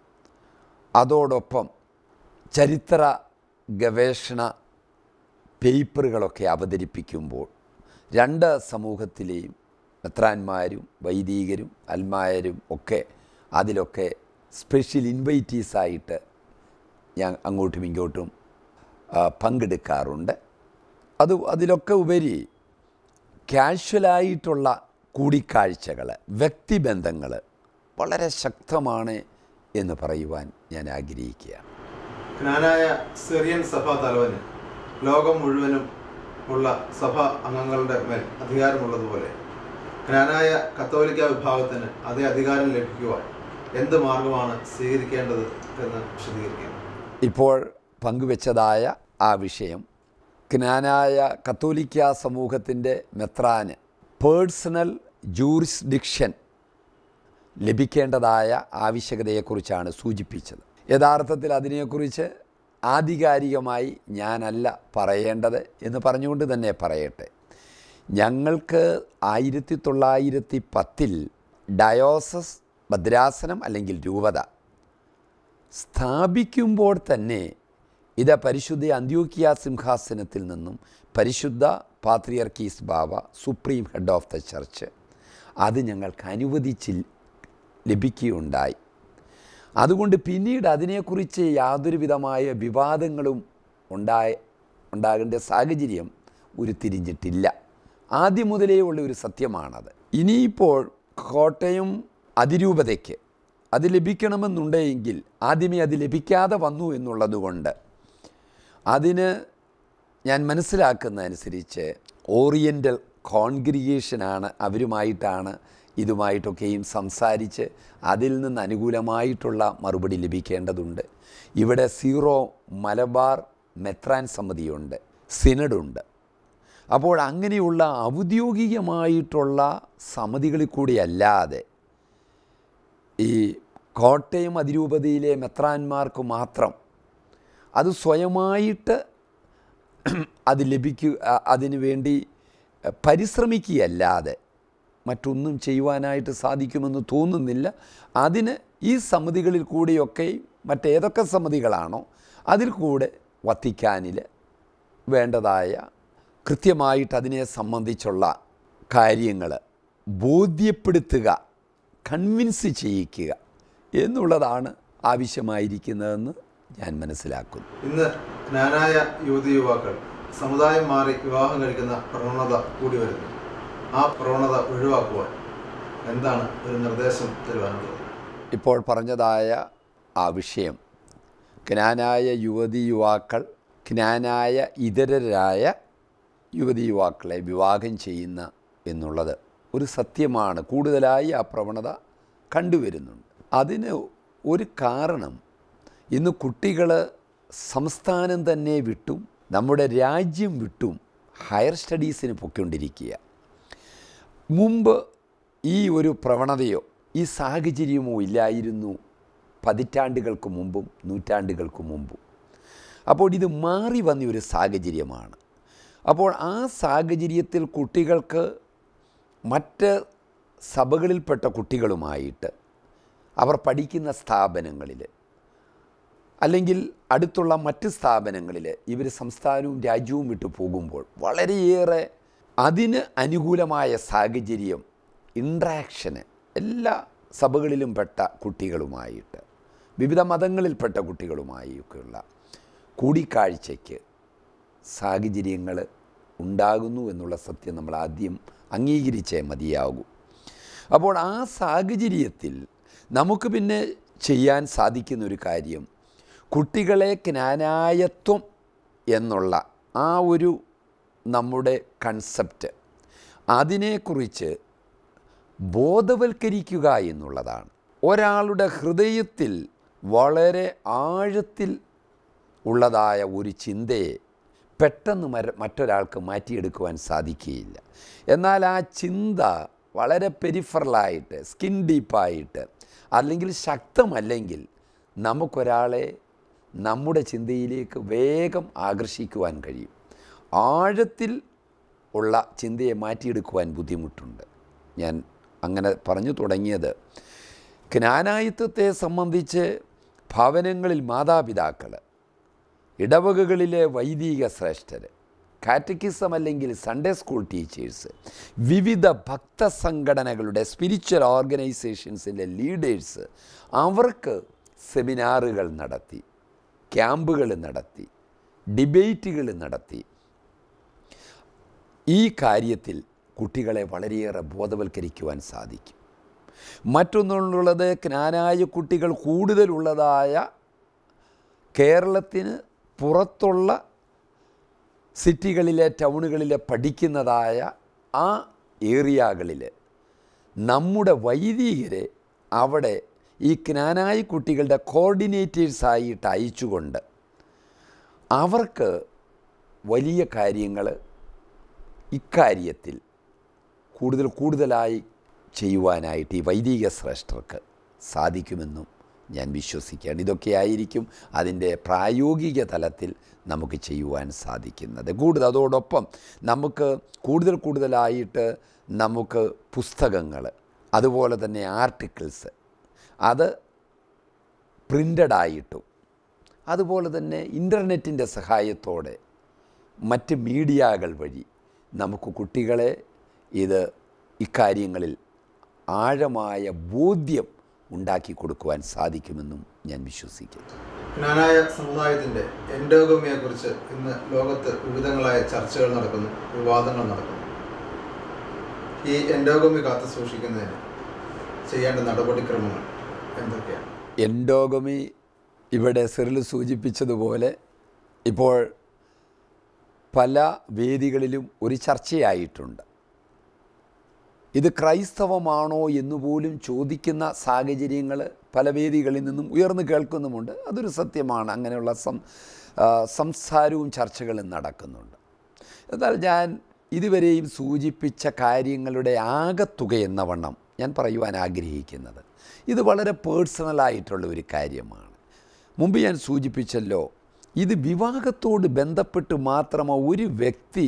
B: അതോടൊപ്പം ചരിത്ര ഗവേഷണ പേപ്പറുകളൊക്കെ അവതരിപ്പിക്കുമ്പോൾ രണ്ട് സമൂഹത്തിലെയും മെത്രാന്മാരും വൈദികരും അൽമായരും ഒക്കെ അതിലൊക്കെ സ്പെഷ്യൽ ഇൻവൈറ്റീസായിട്ട് ഞാൻ അങ്ങോട്ടും ഇങ്ങോട്ടും ആ, പങ്കെടുക്കാറുണ്ട് അത് അതിലൊക്കെ ഉപരി കാഷ്വലായിട്ടുള്ള കൂടിക്കാഴ്ചകൾ വ്യക്തിബന്ധങ്ങൾ വളരെ ശക്തമാണ് എന്ന് പറയുവാൻ ഞാൻ ആഗ്രഹിക്കുകയാണ്
A: ജ്ഞാനായ സിറിയൻ സഭാ തലവന് ലോകം മുഴുവനും ഉള്ള സഭാ അംഗങ്ങളുടെ മേൽ അധികാരമുള്ളതുപോലെ ജ്ഞാനായ കത്തോലിക്ക വിഭാഗത്തിന് അതേ അധികാരം ലഭിക്കുവാൻ എന്ത് മാർഗമാണ് സ്വീകരിക്കേണ്ടത് എന്ന് വിശദീകരിക്കാം
B: ഇപ്പോൾ പങ്കുവെച്ചതായ ആ വിഷയം ജ്ഞാനായ കത്തോലിക്ക സമൂഹത്തിൻ്റെ മെത്രാന് പേഴ്സണൽ ജൂറിസ്ഡിക്ഷൻ ലഭിക്കേണ്ടതായ ആവശ്യകതയെക്കുറിച്ചാണ് സൂചിപ്പിച്ചത് യഥാർത്ഥത്തിൽ അതിനെക്കുറിച്ച് ആധികാരികമായി ഞാനല്ല പറയേണ്ടത് എന്ന് പറഞ്ഞുകൊണ്ട് തന്നെ പറയട്ടെ ഞങ്ങൾക്ക് ആയിരത്തി തൊള്ളായിരത്തി പത്തിൽ ഡയോസസ് ഭദ്രാസനം അല്ലെങ്കിൽ രൂപത സ്ഥാപിക്കുമ്പോൾ തന്നെ ഇത് പരിശുദ്ധ അന്ത്യോക്കിയ സിംഹാസനത്തിൽ നിന്നും പരിശുദ്ധ പാത്രിയർക്കീസ് ബാവ supreme head of the church അത് ഞങ്ങൾക്ക് അനുവദിച്ച് ലഭിക്കുകയുണ്ടായി അതുകൊണ്ട് പിന്നീട് അതിനെക്കുറിച്ച് യാതൊരു വിധമായ വിവാദങ്ങളും ഉണ്ടായ ഉണ്ടാകേണ്ട സാഹചര്യം ഉരുത്തിരിഞ്ഞിട്ടില്ല ആദ്യം മുതലേ ഉള്ള ഒരു സത്യമാണത് ഇനിയിപ്പോൾ കോട്ടയം അതിരൂപതയ്ക്ക് അത് ലഭിക്കണമെന്നുണ്ടെങ്കിൽ ആദ്യമേ അത് ലഭിക്കാതെ വന്നു എന്നുള്ളതുകൊണ്ട് അതിന് ഞാൻ മനസ്സിലാക്കുന്നതനുസരിച്ച് ഓറിയൻ്റൽ കോൺഗ്രിഗേഷനാണ് അവരുമായിട്ടാണ് ഇതുമായിട്ടൊക്കെയും സംസാരിച്ച് അതിൽ നിന്ന് അനുകൂലമായിട്ടുള്ള മറുപടി ലഭിക്കേണ്ടതുണ്ട് ഇവിടെ സീറോ മലബാർ മെത്രാൻ സമിതിയുണ്ട് സിനഡുണ്ട് അപ്പോൾ അങ്ങനെയുള്ള ഔദ്യോഗികമായിട്ടുള്ള സമിതികളിൽ കൂടി അല്ലാതെ ഈ കോട്ടയം അതിരൂപതയിലെ മെത്രാന്മാർക്ക് മാത്രം അത് സ്വയമായിട്ട് അത് ലഭിക്കുക അതിനു വേണ്ടി പരിശ്രമിക്കുകയല്ലാതെ മറ്റൊന്നും ചെയ്യുവാനായിട്ട് സാധിക്കുമെന്ന് തോന്നുന്നില്ല അതിന് ഈ സമിതികളിൽ കൂടിയൊക്കെ മറ്റേതൊക്കെ സമിതികളാണോ അതിൽ കൂടെ വത്തിക്കാനിൽ വേണ്ടതായ കൃത്യമായിട്ട് അതിനെ സംബന്ധിച്ചുള്ള കാര്യങ്ങൾ ബോധ്യപ്പെടുത്തുക കൺവിൻസ് ചെയ്യിക്കുക എന്നുള്ളതാണ് ആവശ്യമായിരിക്കുന്നതെന്ന് ഞാൻ മനസ്സിലാക്കുന്നു
A: ഇന്ന് ജ്ഞാനായ യുവതി യുവാക്കൾ സമുദായം മാറി വിവാഹം കഴിക്കുന്ന പ്രവണത കൂടി വരുന്നു ആ പ്രവണത ഒഴിവാക്കുവാൻ എന്താണ് ഒരു നിർദ്ദേശം തരുവാനുള്ളത്
B: ഇപ്പോൾ പറഞ്ഞതായ ആ വിഷയം ജ്ഞാനായ യുവതി യുവാക്കൾ ജ്ഞാനായ ഇതരരായ യുവതി യുവാക്കളെ വിവാഹം ചെയ്യുന്ന എന്നുള്ളത് ഒരു സത്യമാണ് കൂടുതലായി ആ പ്രവണത കണ്ടുവരുന്നുണ്ട് അതിന് ഒരു കാരണം ഇന്ന് കുട്ടികൾ സംസ്ഥാനം തന്നെ വിട്ടും നമ്മുടെ രാജ്യം വിട്ടും ഹയർ സ്റ്റഡീസിന് പൊയ്ക്കൊണ്ടിരിക്കുക മുമ്പ് ഈ ഒരു പ്രവണതയോ ഈ സാഹചര്യമോ ഇല്ലായിരുന്നു പതിറ്റാണ്ടുകൾക്ക് മുമ്പും നൂറ്റാണ്ടുകൾക്ക് മുമ്പും അപ്പോൾ ഇത് മാറി വന്ന ഒരു സാഹചര്യമാണ് അപ്പോൾ ആ സാഹചര്യത്തിൽ കുട്ടികൾക്ക് മറ്റ് സഭകളിൽപ്പെട്ട കുട്ടികളുമായിട്ട് അവർ പഠിക്കുന്ന സ്ഥാപനങ്ങളിൽ അല്ലെങ്കിൽ അടുത്തുള്ള മറ്റ് സ്ഥാപനങ്ങളിൽ ഇവർ സംസ്ഥാനവും രാജ്യവും വിട്ടു പോകുമ്പോൾ വളരെയേറെ അതിന് അനുകൂലമായ സാഹചര്യം ഇൻട്രാക്ഷന് എല്ലാ സഭകളിലും പെട്ട കുട്ടികളുമായിട്ട് വിവിധ മതങ്ങളിൽപ്പെട്ട കുട്ടികളുമായൊക്കെയുള്ള കൂടിക്കാഴ്ചയ്ക്ക് സാഹചര്യങ്ങൾ ഉണ്ടാകുന്നു എന്നുള്ള സത്യം നമ്മൾ ആദ്യം അംഗീകരിച്ചേ മതിയാകൂ അപ്പോൾ ആ സാഹചര്യത്തിൽ നമുക്ക് പിന്നെ ചെയ്യാൻ സാധിക്കുന്ന ഒരു കാര്യം കുട്ടികളെ ജ്ഞാനായത്വം എന്നുള്ള ആ ഒരു നമ്മുടെ കൺസെപ്റ്റ് അതിനെക്കുറിച്ച് ബോധവൽക്കരിക്കുക എന്നുള്ളതാണ് ഒരാളുടെ ഹൃദയത്തിൽ വളരെ ആഴത്തിൽ ഉള്ളതായ ഒരു ചിന്തയെ പെട്ടെന്ന് മര മറ്റൊരാൾക്ക് മാറ്റിയെടുക്കുവാൻ സാധിക്കുകയില്ല എന്നാൽ ആ ചിന്ത വളരെ പെരിഫറലായിട്ട് സ്കിൻ ഡീപ്പായിട്ട് അല്ലെങ്കിൽ ശക്തമല്ലെങ്കിൽ നമുക്കൊരാളെ നമ്മുടെ ചിന്തയിലേക്ക് വേഗം ആകർഷിക്കുവാൻ കഴിയും ആഴത്തിൽ ഉള്ള ചിന്തയെ മാറ്റിയെടുക്കുവാൻ ബുദ്ധിമുട്ടുണ്ട് ഞാൻ അങ്ങനെ പറഞ്ഞു തുടങ്ങിയത് ജ്ഞാനായിത്വത്തെ സംബന്ധിച്ച് ഭവനങ്ങളിൽ മാതാപിതാക്കൾ ഇടവകകളിലെ വൈദിക ശ്രേഷ്ഠർ കാറ്റക്കിസം അല്ലെങ്കിൽ സൺഡേ സ്കൂൾ ടീച്ചേഴ്സ് വിവിധ ഭക്തസംഘടനകളുടെ സ്പിരിച്വൽ ഓർഗനൈസേഷൻസിൻ്റെ ലീഡേഴ്സ് അവർക്ക് സെമിനാറുകൾ നടത്തി ക്യാമ്പുകൾ നടത്തി ഡിബേറ്റുകൾ നടത്തി ഈ കാര്യത്തിൽ കുട്ടികളെ വളരെയേറെ ബോധവൽക്കരിക്കുവാൻ സാധിക്കും മറ്റൊന്നുള്ളത് ജ്ഞാനായ കുട്ടികൾ കൂടുതലുള്ളതായ കേരളത്തിന് പുറത്തുള്ള സിറ്റികളിലെ ടൗണുകളിലെ പഠിക്കുന്നതായ ആ ഏരിയകളിൽ നമ്മുടെ വൈദികരെ അവിടെ ഈ ജ്ഞാനായ കുട്ടികളുടെ കോർഡിനേറ്റേഴ്സായിട്ട് അയച്ചുകൊണ്ട് അവർക്ക് വലിയ കാര്യങ്ങൾ ഇക്കാര്യത്തിൽ കൂടുതൽ കൂടുതലായി ചെയ്യുവാനായിട്ട് ഈ വൈദിക ശ്രേഷ്ഠർക്ക് സാധിക്കുമെന്നും ഞാൻ വിശ്വസിക്കുകയാണ് ഇതൊക്കെയായിരിക്കും അതിൻ്റെ പ്രായോഗിക തലത്തിൽ നമുക്ക് ചെയ്യുവാൻ സാധിക്കുന്നത് കൂടുതൽ അതോടൊപ്പം നമുക്ക് കൂടുതൽ കൂടുതലായിട്ട് നമുക്ക് പുസ്തകങ്ങൾ അതുപോലെ തന്നെ ആർട്ടിക്കിൾസ് അത് പ്രിൻ്റഡായിട്ടും അതുപോലെ തന്നെ ഇൻ്റർനെറ്റിൻ്റെ സഹായത്തോടെ മറ്റ് മീഡിയകൾ വഴി നമുക്ക് കുട്ടികളെ ഇത് ഇക്കാര്യങ്ങളിൽ ആഴമായ ബോധ്യം ഉണ്ടാക്കി കൊടുക്കുവാൻ സാധിക്കുമെന്നും ഞാൻ വിശ്വസിക്കുന്നു
A: ജ്ഞാനായ സമുദായത്തിന്റെ എൻഡോഗമിയെ കുറിച്ച് ഇന്ന് ലോകത്ത് വിവിധങ്ങളായ ചർച്ചകൾ നടക്കുന്നു വിവാദങ്ങൾ നടക്കുന്നു ഈ എൻഡോഗമി കാത്തു സൂക്ഷിക്കുന്നതിന് ചെയ്യേണ്ട നടപടിക്രമങ്ങൾ എന്തൊക്കെയാണ്
B: എൻഡോഗമി ഇവിടെ സിറിൽ സൂചിപ്പിച്ചതുപോലെ ഇപ്പോൾ പല വേദികളിലും ഒരു ചർച്ചയായിട്ടുണ്ട് ഇത് ക്രൈസ്തവമാണോ എന്നുപോലും ചോദിക്കുന്ന സാഹചര്യങ്ങൾ പല വേദികളിൽ നിന്നും ഉയർന്നു കേൾക്കുന്നുമുണ്ട് അതൊരു സത്യമാണ് അങ്ങനെയുള്ള സം ആ, സംസാരവും ചർച്ചകളും നടക്കുന്നുണ്ട് എന്നാൽ ഞാൻ ഇതുവരെയും സൂചിപ്പിച്ച കാര്യങ്ങളുടെ ആകത്തുക എന്ന വണ്ണം ഞാൻ പറയുവാൻ ആഗ്രഹിക്കുന്നത് ഇത് വളരെ പേഴ്സണലായിട്ടുള്ള ഒരു കാര്യമാണ് മുമ്പ് ഞാൻ സൂചിപ്പിച്ചല്ലോ ഇത് വിവാഹത്തോട് ബന്ധപ്പെട്ട് മാത്രമോ ഒരു വ്യക്തി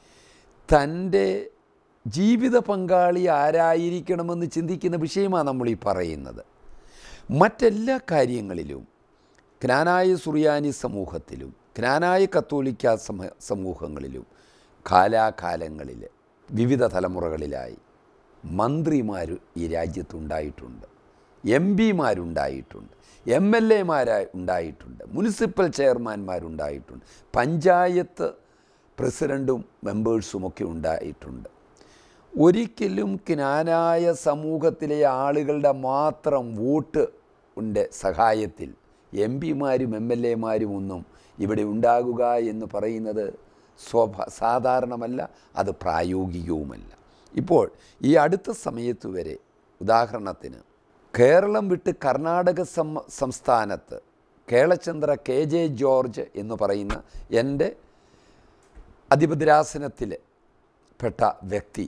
B: തൻ്റെ ജീവിത പങ്കാളി ആരായിരിക്കണമെന്ന് ചിന്തിക്കുന്ന വിഷയമാണ് നമ്മൾ ഈ പറയുന്നത് മറ്റെല്ലാ കാര്യങ്ങളിലും ജ്ഞാനായ സുറിയാനി സമൂഹത്തിലും ജ്ഞാനായ കത്തോലിക്ക സമ സമൂഹങ്ങളിലും കാലാകാലങ്ങളിൽ വിവിധ തലമുറകളിലായി മന്ത്രിമാർ ഈ രാജ്യത്തുണ്ടായിട്ടുണ്ട് എം പിമാരുണ്ടായിട്ടുണ്ട് എം എൽ എമാരായി ഉണ്ടായിട്ടുണ്ട് മുനിസിപ്പൽ ചെയർമാൻമാരുണ്ടായിട്ടുണ്ട് പഞ്ചായത്ത് പ്രസിഡൻറ്റും മെമ്പേഴ്സുമൊക്കെ ഉണ്ടായിട്ടുണ്ട് ഒരിക്കലും ജ്ഞാനായ സമൂഹത്തിലെ ആളുകളുടെ മാത്രം വോട്ട് ഉണ്ട് സഹായത്തിൽ എം പിമാരും എം എൽ എമാരും ഒന്നും ഇവിടെ ഉണ്ടാകുക എന്ന് പറയുന്നത് സ്വഭ സാധാരണമല്ല അത് പ്രായോഗികവുമല്ല ഇപ്പോൾ ഈ അടുത്ത സമയത്ത് വരെ ഉദാഹരണത്തിന് കേരളം വിട്ട് കർണാടക സം സംസ്ഥാനത്ത് കേളചന്ദ്ര കെ ജെ ജോർജ് എന്ന് പറയുന്ന എൻ്റെ അധിപതിരാസനത്തിൽ പെട്ട വ്യക്തി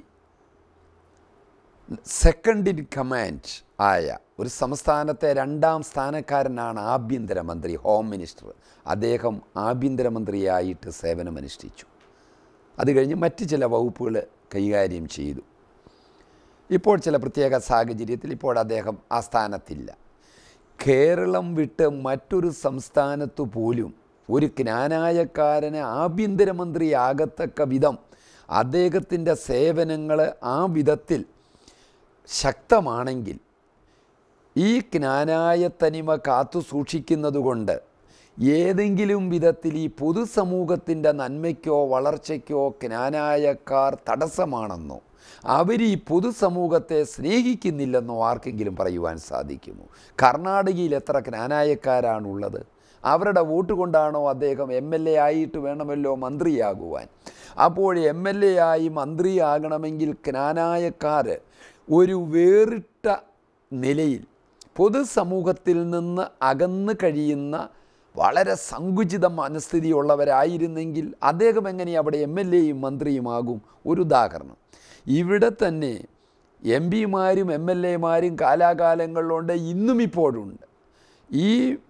B: സെക്കൻഡ് ഇൻ കമാൻഡ് ആയ ഒരു സംസ്ഥാനത്തെ രണ്ടാം സ്ഥാനക്കാരനാണ് ആഭ്യന്തരമന്ത്രി ഹോം മിനിസ്റ്റർ അദ്ദേഹം ആഭ്യന്തരമന്ത്രിയായിട്ട് സേവനമനുഷ്ഠിച്ചു അത് കഴിഞ്ഞ് മറ്റ് ചില വകുപ്പുകൾ കൈകാര്യം ചെയ്തു ഇപ്പോൾ ചില പ്രത്യേക സാഹചര്യത്തിൽ ഇപ്പോൾ അദ്ദേഹം ആ സ്ഥാനത്തില്ല കേരളം വിട്ട് മറ്റൊരു സംസ്ഥാനത്തു പോലും ഒരു ജ്ഞാനായക്കാരന് ആഭ്യന്തരമന്ത്രിയാകത്തക്ക വിധം അദ്ദേഹത്തിൻ്റെ സേവനങ്ങൾ ആ വിധത്തിൽ ശക്തമാണെങ്കിൽ ഈ ജ്ഞാനായ തനിമ കാത്തു സൂക്ഷിക്കുന്നതുകൊണ്ട് ഏതെങ്കിലും വിധത്തിൽ ഈ പൊതുസമൂഹത്തിൻ്റെ നന്മയ്ക്കോ വളർച്ചയ്ക്കോ ജ്ഞാനായക്കാർ തടസ്സമാണെന്നോ അവർ ഈ പൊതുസമൂഹത്തെ സ്നേഹിക്കുന്നില്ലെന്നോ ആർക്കെങ്കിലും പറയുവാൻ സാധിക്കുമോ കർണാടകയിൽ എത്ര ജ്ഞാനായക്കാരാണുള്ളത് അവരുടെ വോട്ട് കൊണ്ടാണോ അദ്ദേഹം എം എൽ എ ആയിട്ട് വേണമല്ലോ മന്ത്രിയാകുവാൻ അപ്പോൾ എം എൽ എ ആയി മന്ത്രിയാകണമെങ്കിൽ ജ്ഞാനായക്കാർ ഒരു വേറിട്ട നിലയിൽ പൊതുസമൂഹത്തിൽ നിന്ന് അകന്ന് കഴിയുന്ന വളരെ സങ്കുചിത മനസ്ഥിതിയുള്ളവരായിരുന്നെങ്കിൽ അദ്ദേഹം എങ്ങനെ അവിടെ എം എൽ എയും മന്ത്രിയുമാകും ഒരു ഉദാഹരണം ഇവിടെ തന്നെ എം പിമാരും എം എൽ എമാരും കാലാകാലങ്ങളിലുണ്ട് ഇന്നും ഇപ്പോഴുണ്ട് ഈ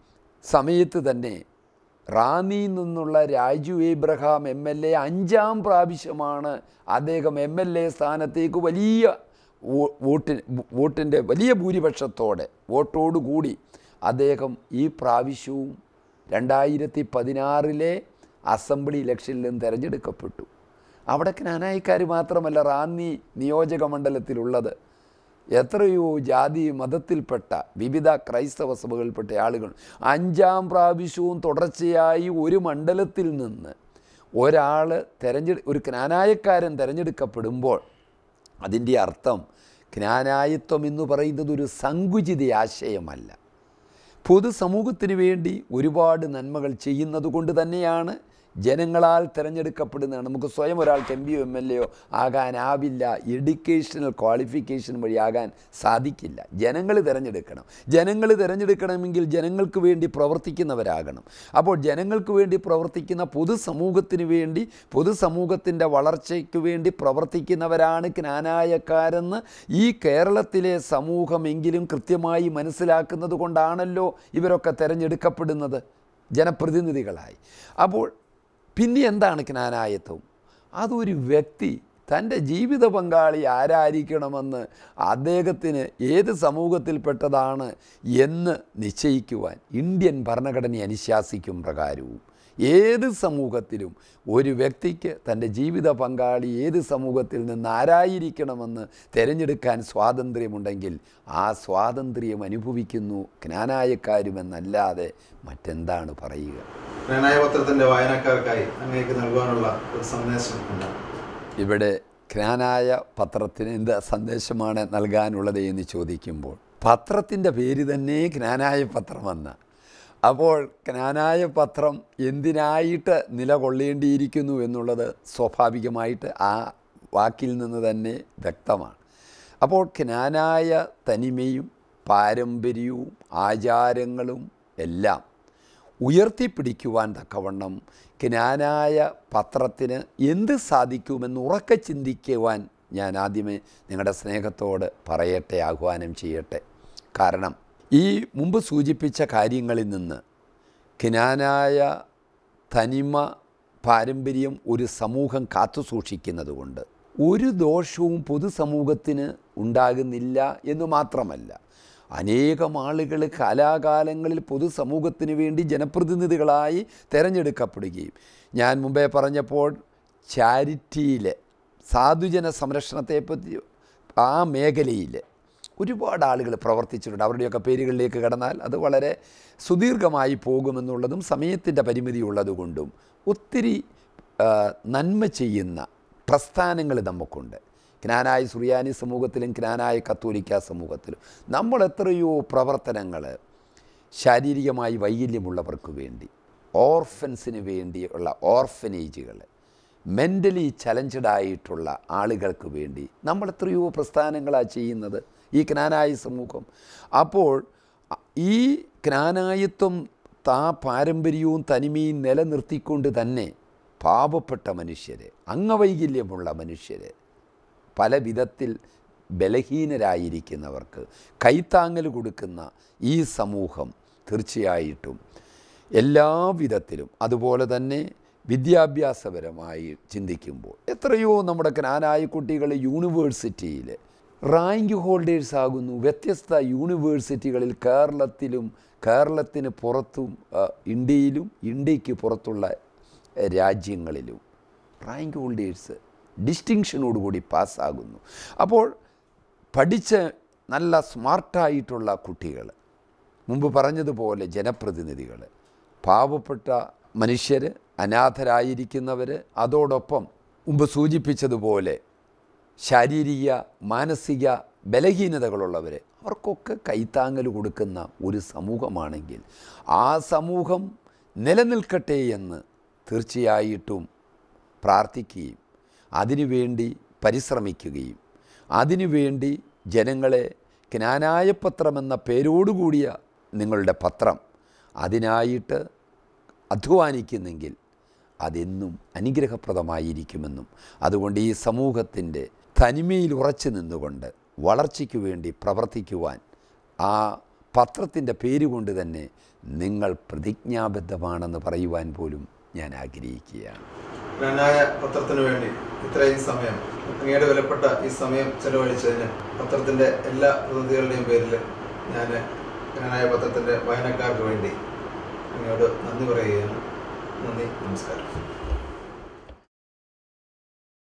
B: സമയത്ത് തന്നെ റാന്നിയിൽ നിന്നുള്ള Raju Abraham M L A അഞ്ചാം പ്രാവശ്യമാണ് അദ്ദേഹം എം എൽ എ സ്ഥാനത്തേക്ക് വലിയ വോ- വോട്ടിന് വോട്ടിൻ്റെ വലിയ ഭൂരിപക്ഷത്തോടെ വോട്ടോടുകൂടി അദ്ദേഹം ഈ പ്രാവശ്യവും രണ്ടായിരത്തി പതിനാറിലെ അസംബ്ലി ഇലക്ഷനിൽ നിന്ന് തിരഞ്ഞെടുക്കപ്പെട്ടു അവിടെ ജ്ഞാനായിക്കാർ മാത്രമല്ല റാന്നി നിയോജക മണ്ഡലത്തിലുള്ളത് എത്രയോ ജാതി മതത്തിൽപ്പെട്ട വിവിധ ക്രൈസ്തവ സഭകളിൽപ്പെട്ട ആളുകൾ അഞ്ചാം പ്രാവശ്യവും തുടർച്ചയായി ഒരു മണ്ഡലത്തിൽ നിന്ന് ഒരാൾ തെരഞ്ഞെടു ഒരു ജ്ഞാനായക്കാരൻ തിരഞ്ഞെടുക്കപ്പെടുമ്പോൾ അതിൻ്റെ അർത്ഥം ജ്ഞാനായത്വം എന്ന് പറയുന്നത് ഒരു സങ്കുചിത ആശയമല്ല പൊതുസമൂഹത്തിന് വേണ്ടി ഒരുപാട് നന്മകൾ ചെയ്യുന്നത് കൊണ്ട് തന്നെയാണ് ജനങ്ങളാൽ തിരഞ്ഞെടുക്കപ്പെടുന്നതാണ് നമുക്ക് സ്വയം ഒരാൾക്ക് എം പിയോ എം എൽ എയോ ആകാനാവില്ല എഡ്യൂക്കേഷണൽ ക്വാളിഫിക്കേഷൻ വഴി ആകാൻ സാധിക്കില്ല ജനങ്ങൾ തിരഞ്ഞെടുക്കണം ജനങ്ങൾ തിരഞ്ഞെടുക്കണമെങ്കിൽ ജനങ്ങൾക്ക് വേണ്ടി പ്രവർത്തിക്കുന്നവരാകണം അപ്പോൾ ജനങ്ങൾക്ക് വേണ്ടി പ്രവർത്തിക്കുന്ന പൊതുസമൂഹത്തിന് വേണ്ടി പൊതുസമൂഹത്തിൻ്റെ വളർച്ചയ്ക്ക് വേണ്ടി പ്രവർത്തിക്കുന്നവരാണ് ജ്ഞാനായക്കാരെന്ന് ഈ കേരളത്തിലെ സമൂഹമെങ്കിലും കൃത്യമായി മനസ്സിലാക്കുന്നത് കൊണ്ടാണല്ലോ ഇവരൊക്കെ തിരഞ്ഞെടുക്കപ്പെടുന്നത് ജനപ്രതിനിധികളായി അപ്പോൾ പിന്നെ എന്താണ് ജ്ഞാനായത്വം അതൊരു വ്യക്തി തൻ്റെ ജീവിത പങ്കാളി ആരായിരിക്കണമെന്ന് അദ്ദേഹത്തിന് ഏത് സമൂഹത്തിൽപ്പെട്ടതാണ് എന്ന് നിശ്ചയിക്കുവാൻ ഇന്ത്യൻ ഭരണഘടന അനുശാസിക്കും പ്രകാരവും ഏത് സമൂഹത്തിലും ഒരു വ്യക്തിക്ക് തൻ്റെ ജീവിത പങ്കാളി ഏത് സമൂഹത്തിൽ നിന്ന് ആരായിരിക്കണമെന്ന് തിരഞ്ഞെടുക്കാൻ സ്വാതന്ത്ര്യമുണ്ടെങ്കിൽ ആ സ്വാതന്ത്ര്യം അനുഭവിക്കുന്നു ജ്ഞാനായക്കാരുമെന്നല്ലാതെ മറ്റെന്താണ് പറയുക
A: പ്രണയപത്രത്തിന്റെ വായനക്കാർക്കായി അങ്ങേക്ക് നൽകുവാനുള്ള ഒരു സന്ദേശം ഉണ്ട്
B: ഇവിടെ ജ്ഞാനായ പത്രത്തിന് എന്ത് സന്ദേശമാണ് നൽകാനുള്ളത് എന്ന് ചോദിക്കുമ്പോൾ പത്രത്തിൻ്റെ പേര് തന്നെ ജ്ഞാനായ പത്രമെന്ന് അപ്പോൾ ജ്ഞാനായ പത്രം എന്തിനായിട്ട് നിലകൊള്ളേണ്ടിയിരിക്കുന്നു എന്നുള്ളത് സ്വാഭാവികമായിട്ട് ആ വാക്കിൽ നിന്ന് തന്നെ വ്യക്തമാണ് അപ്പോൾ ജ്ഞാനായ തനിമയും പാരമ്പര്യവും ആചാരങ്ങളും എല്ലാം ഉയർത്തിപ്പിടിക്കുവാൻ തക്കവണ്ണം ജ്ഞാനായ പത്രത്തിന് എന്ത് സാധിക്കുമെന്ന് ഉറക്കെ ചിന്തിക്കുവാൻ ഞാൻ ആദ്യമേ നിങ്ങളുടെ സ്നേഹത്തോട് പറയട്ടെ ആഹ്വാനം ചെയ്യട്ടെ കാരണം ഈ മുമ്പ് സൂചിപ്പിച്ച കാര്യങ്ങളിൽ നിന്ന് ജ്ഞാനായ തനിമ പാരമ്പര്യം ഒരു സമൂഹം കാത്തു സൂക്ഷിക്കുന്നത് കൊണ്ട് ഒരു ദോഷവും പൊതുസമൂഹത്തിന് ഉണ്ടാകുന്നില്ല എന്ന് മാത്രമല്ല അനേകം ആളുകൾ കാലാകാലങ്ങളിൽ പൊതുസമൂഹത്തിന് വേണ്ടി ജനപ്രതിനിധികളായി തിരഞ്ഞെടുക്കപ്പെടുകയും ഞാൻ മുമ്പേ പറഞ്ഞപ്പോൾ ചാരിറ്റിയിലെ സാധുജന സംരക്ഷണത്തെപ്പറ്റി ആ മേഖലയിൽ ഒരുപാട് ആളുകൾ പ്രവർത്തിച്ചിട്ടുണ്ട് അവരുടെയൊക്കെ പേരുകളിലേക്ക് കടന്നാൽ അത് വളരെ സുദീർഘമായി പോകുമെന്നുള്ളതും സമയത്തിൻ്റെ പരിമിതി ഉള്ളതുകൊണ്ടും ഒത്തിരി ആ, നന്മ ചെയ്യുന്ന പ്രസ്ഥാനങ്ങൾ നമുക്കുണ്ട് ജ്ഞാനായ സുറിയാനി സമൂഹത്തിലും ജ്ഞാനായ കത്തോലിക്ക സമൂഹത്തിലും നമ്മൾ എത്രയോ പ്രവർത്തനങ്ങൾ ശാരീരികമായി വൈകല്യമുള്ളവർക്ക് വേണ്ടി ഓർഫൻസിന് വേണ്ടിയുള്ള ഓർഫനേജുകൾ മെൻ്റലി ചലഞ്ചഡ് ആയിട്ടുള്ള ആളുകൾക്ക് വേണ്ടി നമ്മൾ എത്രയോ പ്രസ്ഥാനങ്ങളാണ് ചെയ്യുന്നത് ഈ ജ്ഞാനായ സമൂഹം അപ്പോൾ അ- ഈ ജ്ഞാനായത്വം താ പാരമ്പര്യവും തനിമയും നിലനിർത്തിക്കൊണ്ട് തന്നെ പാവപ്പെട്ട മനുഷ്യരെ അംഗവൈകല്യമുള്ള മനുഷ്യരെ പല വിധത്തിൽ ബലഹീനരായിരിക്കുന്നവർക്ക് കൈത്താങ്ങൽ കൊടുക്കുന്ന ഈ സമൂഹം തീർച്ചയായിട്ടും എല്ലാ വിധത്തിലും അതുപോലെ തന്നെ വിദ്യാഭ്യാസപരമായി ചിന്തിക്കുമ്പോൾ എത്രയോ നമ്മുടെ ജ്ഞാനായ കുട്ടികൾ യൂണിവേഴ്സിറ്റിയിൽ റാങ്ക് ഹോൾഡേഴ്സ് ആകുന്നു വ്യത്യസ്ത യൂണിവേഴ്സിറ്റികളിൽ കേരളത്തിലും കേരളത്തിന് പുറത്തും ആ, ഇന്ത്യയിലും ഇന്ത്യക്ക് പുറത്തുള്ള രാജ്യങ്ങളിലും റാങ്ക് ഹോൾഡേഴ്സ് ഡിസ്റ്റിങ്ഷനോടുകൂടി പാസ്സാകുന്നു അപ്പോൾ പഠിച്ച് നല്ല സ്മാർട്ടായിട്ടുള്ള കുട്ടികൾ മുമ്പ് പറഞ്ഞതുപോലെ ജനപ്രതിനിധികൾ പാവപ്പെട്ട മനുഷ്യർ അനാഥരായിരിക്കുന്നവർ അതോടൊപ്പം മുമ്പ് സൂചിപ്പിച്ചതുപോലെ ശാരീരിക മാനസിക ബലഹീനതകളുള്ളവർ അവർക്കൊക്കെ കൈത്താങ്ങൽ കൊടുക്കുന്ന ഒരു സമൂഹമാണെങ്കിൽ ആ സമൂഹം നിലനിൽക്കട്ടെ എന്ന് തീർച്ചയായിട്ടും പ്രാർത്ഥിക്കുകയും അതിനുവേണ്ടി പരിശ്രമിക്കുകയും അതിനുവേണ്ടി ജനങ്ങളെ ജ്ഞാനായ പത്രം എന്ന പേരോടുകൂടിയ നിങ്ങളുടെ പത്രം അതിനായിട്ട് അധ്വാനിക്കുന്നെങ്കിൽ അതെന്നും അനുഗ്രഹപ്രദമായിരിക്കുമെന്നും അതുകൊണ്ട് ഈ സമൂഹത്തിൻ്റെ തനിമയിൽ ഉറച്ചു നിന്നുകൊണ്ട് വളർച്ചയ്ക്ക് വേണ്ടി പ്രവർത്തിക്കുവാൻ ആ പത്രത്തിൻ്റെ പേരുകൊണ്ട് തന്നെ നിങ്ങൾ പ്രതിജ്ഞാബദ്ധമാണെന്ന് പറയുവാൻ പോലും ഞാൻ ആഗ്രഹിക്കുകയാണ്
A: ജ്ഞാനായ പത്രത്തിനു വേണ്ടി ഇത്രയും സമയം അങ്ങയുടെ വിലപ്പെട്ട ഈ സമയം ചെലവഴിച്ചതിന് പത്രത്തിന്റെ എല്ലാ പ്രതിനിധികളുടെയും പേരിൽ ഞാൻ ജ്ഞാനായ പത്രത്തിന്റെ വായനക്കാർക്ക് വേണ്ടി അങ്ങയോട് നന്ദി പറയുകയാണ് നന്ദി നമസ്കാരം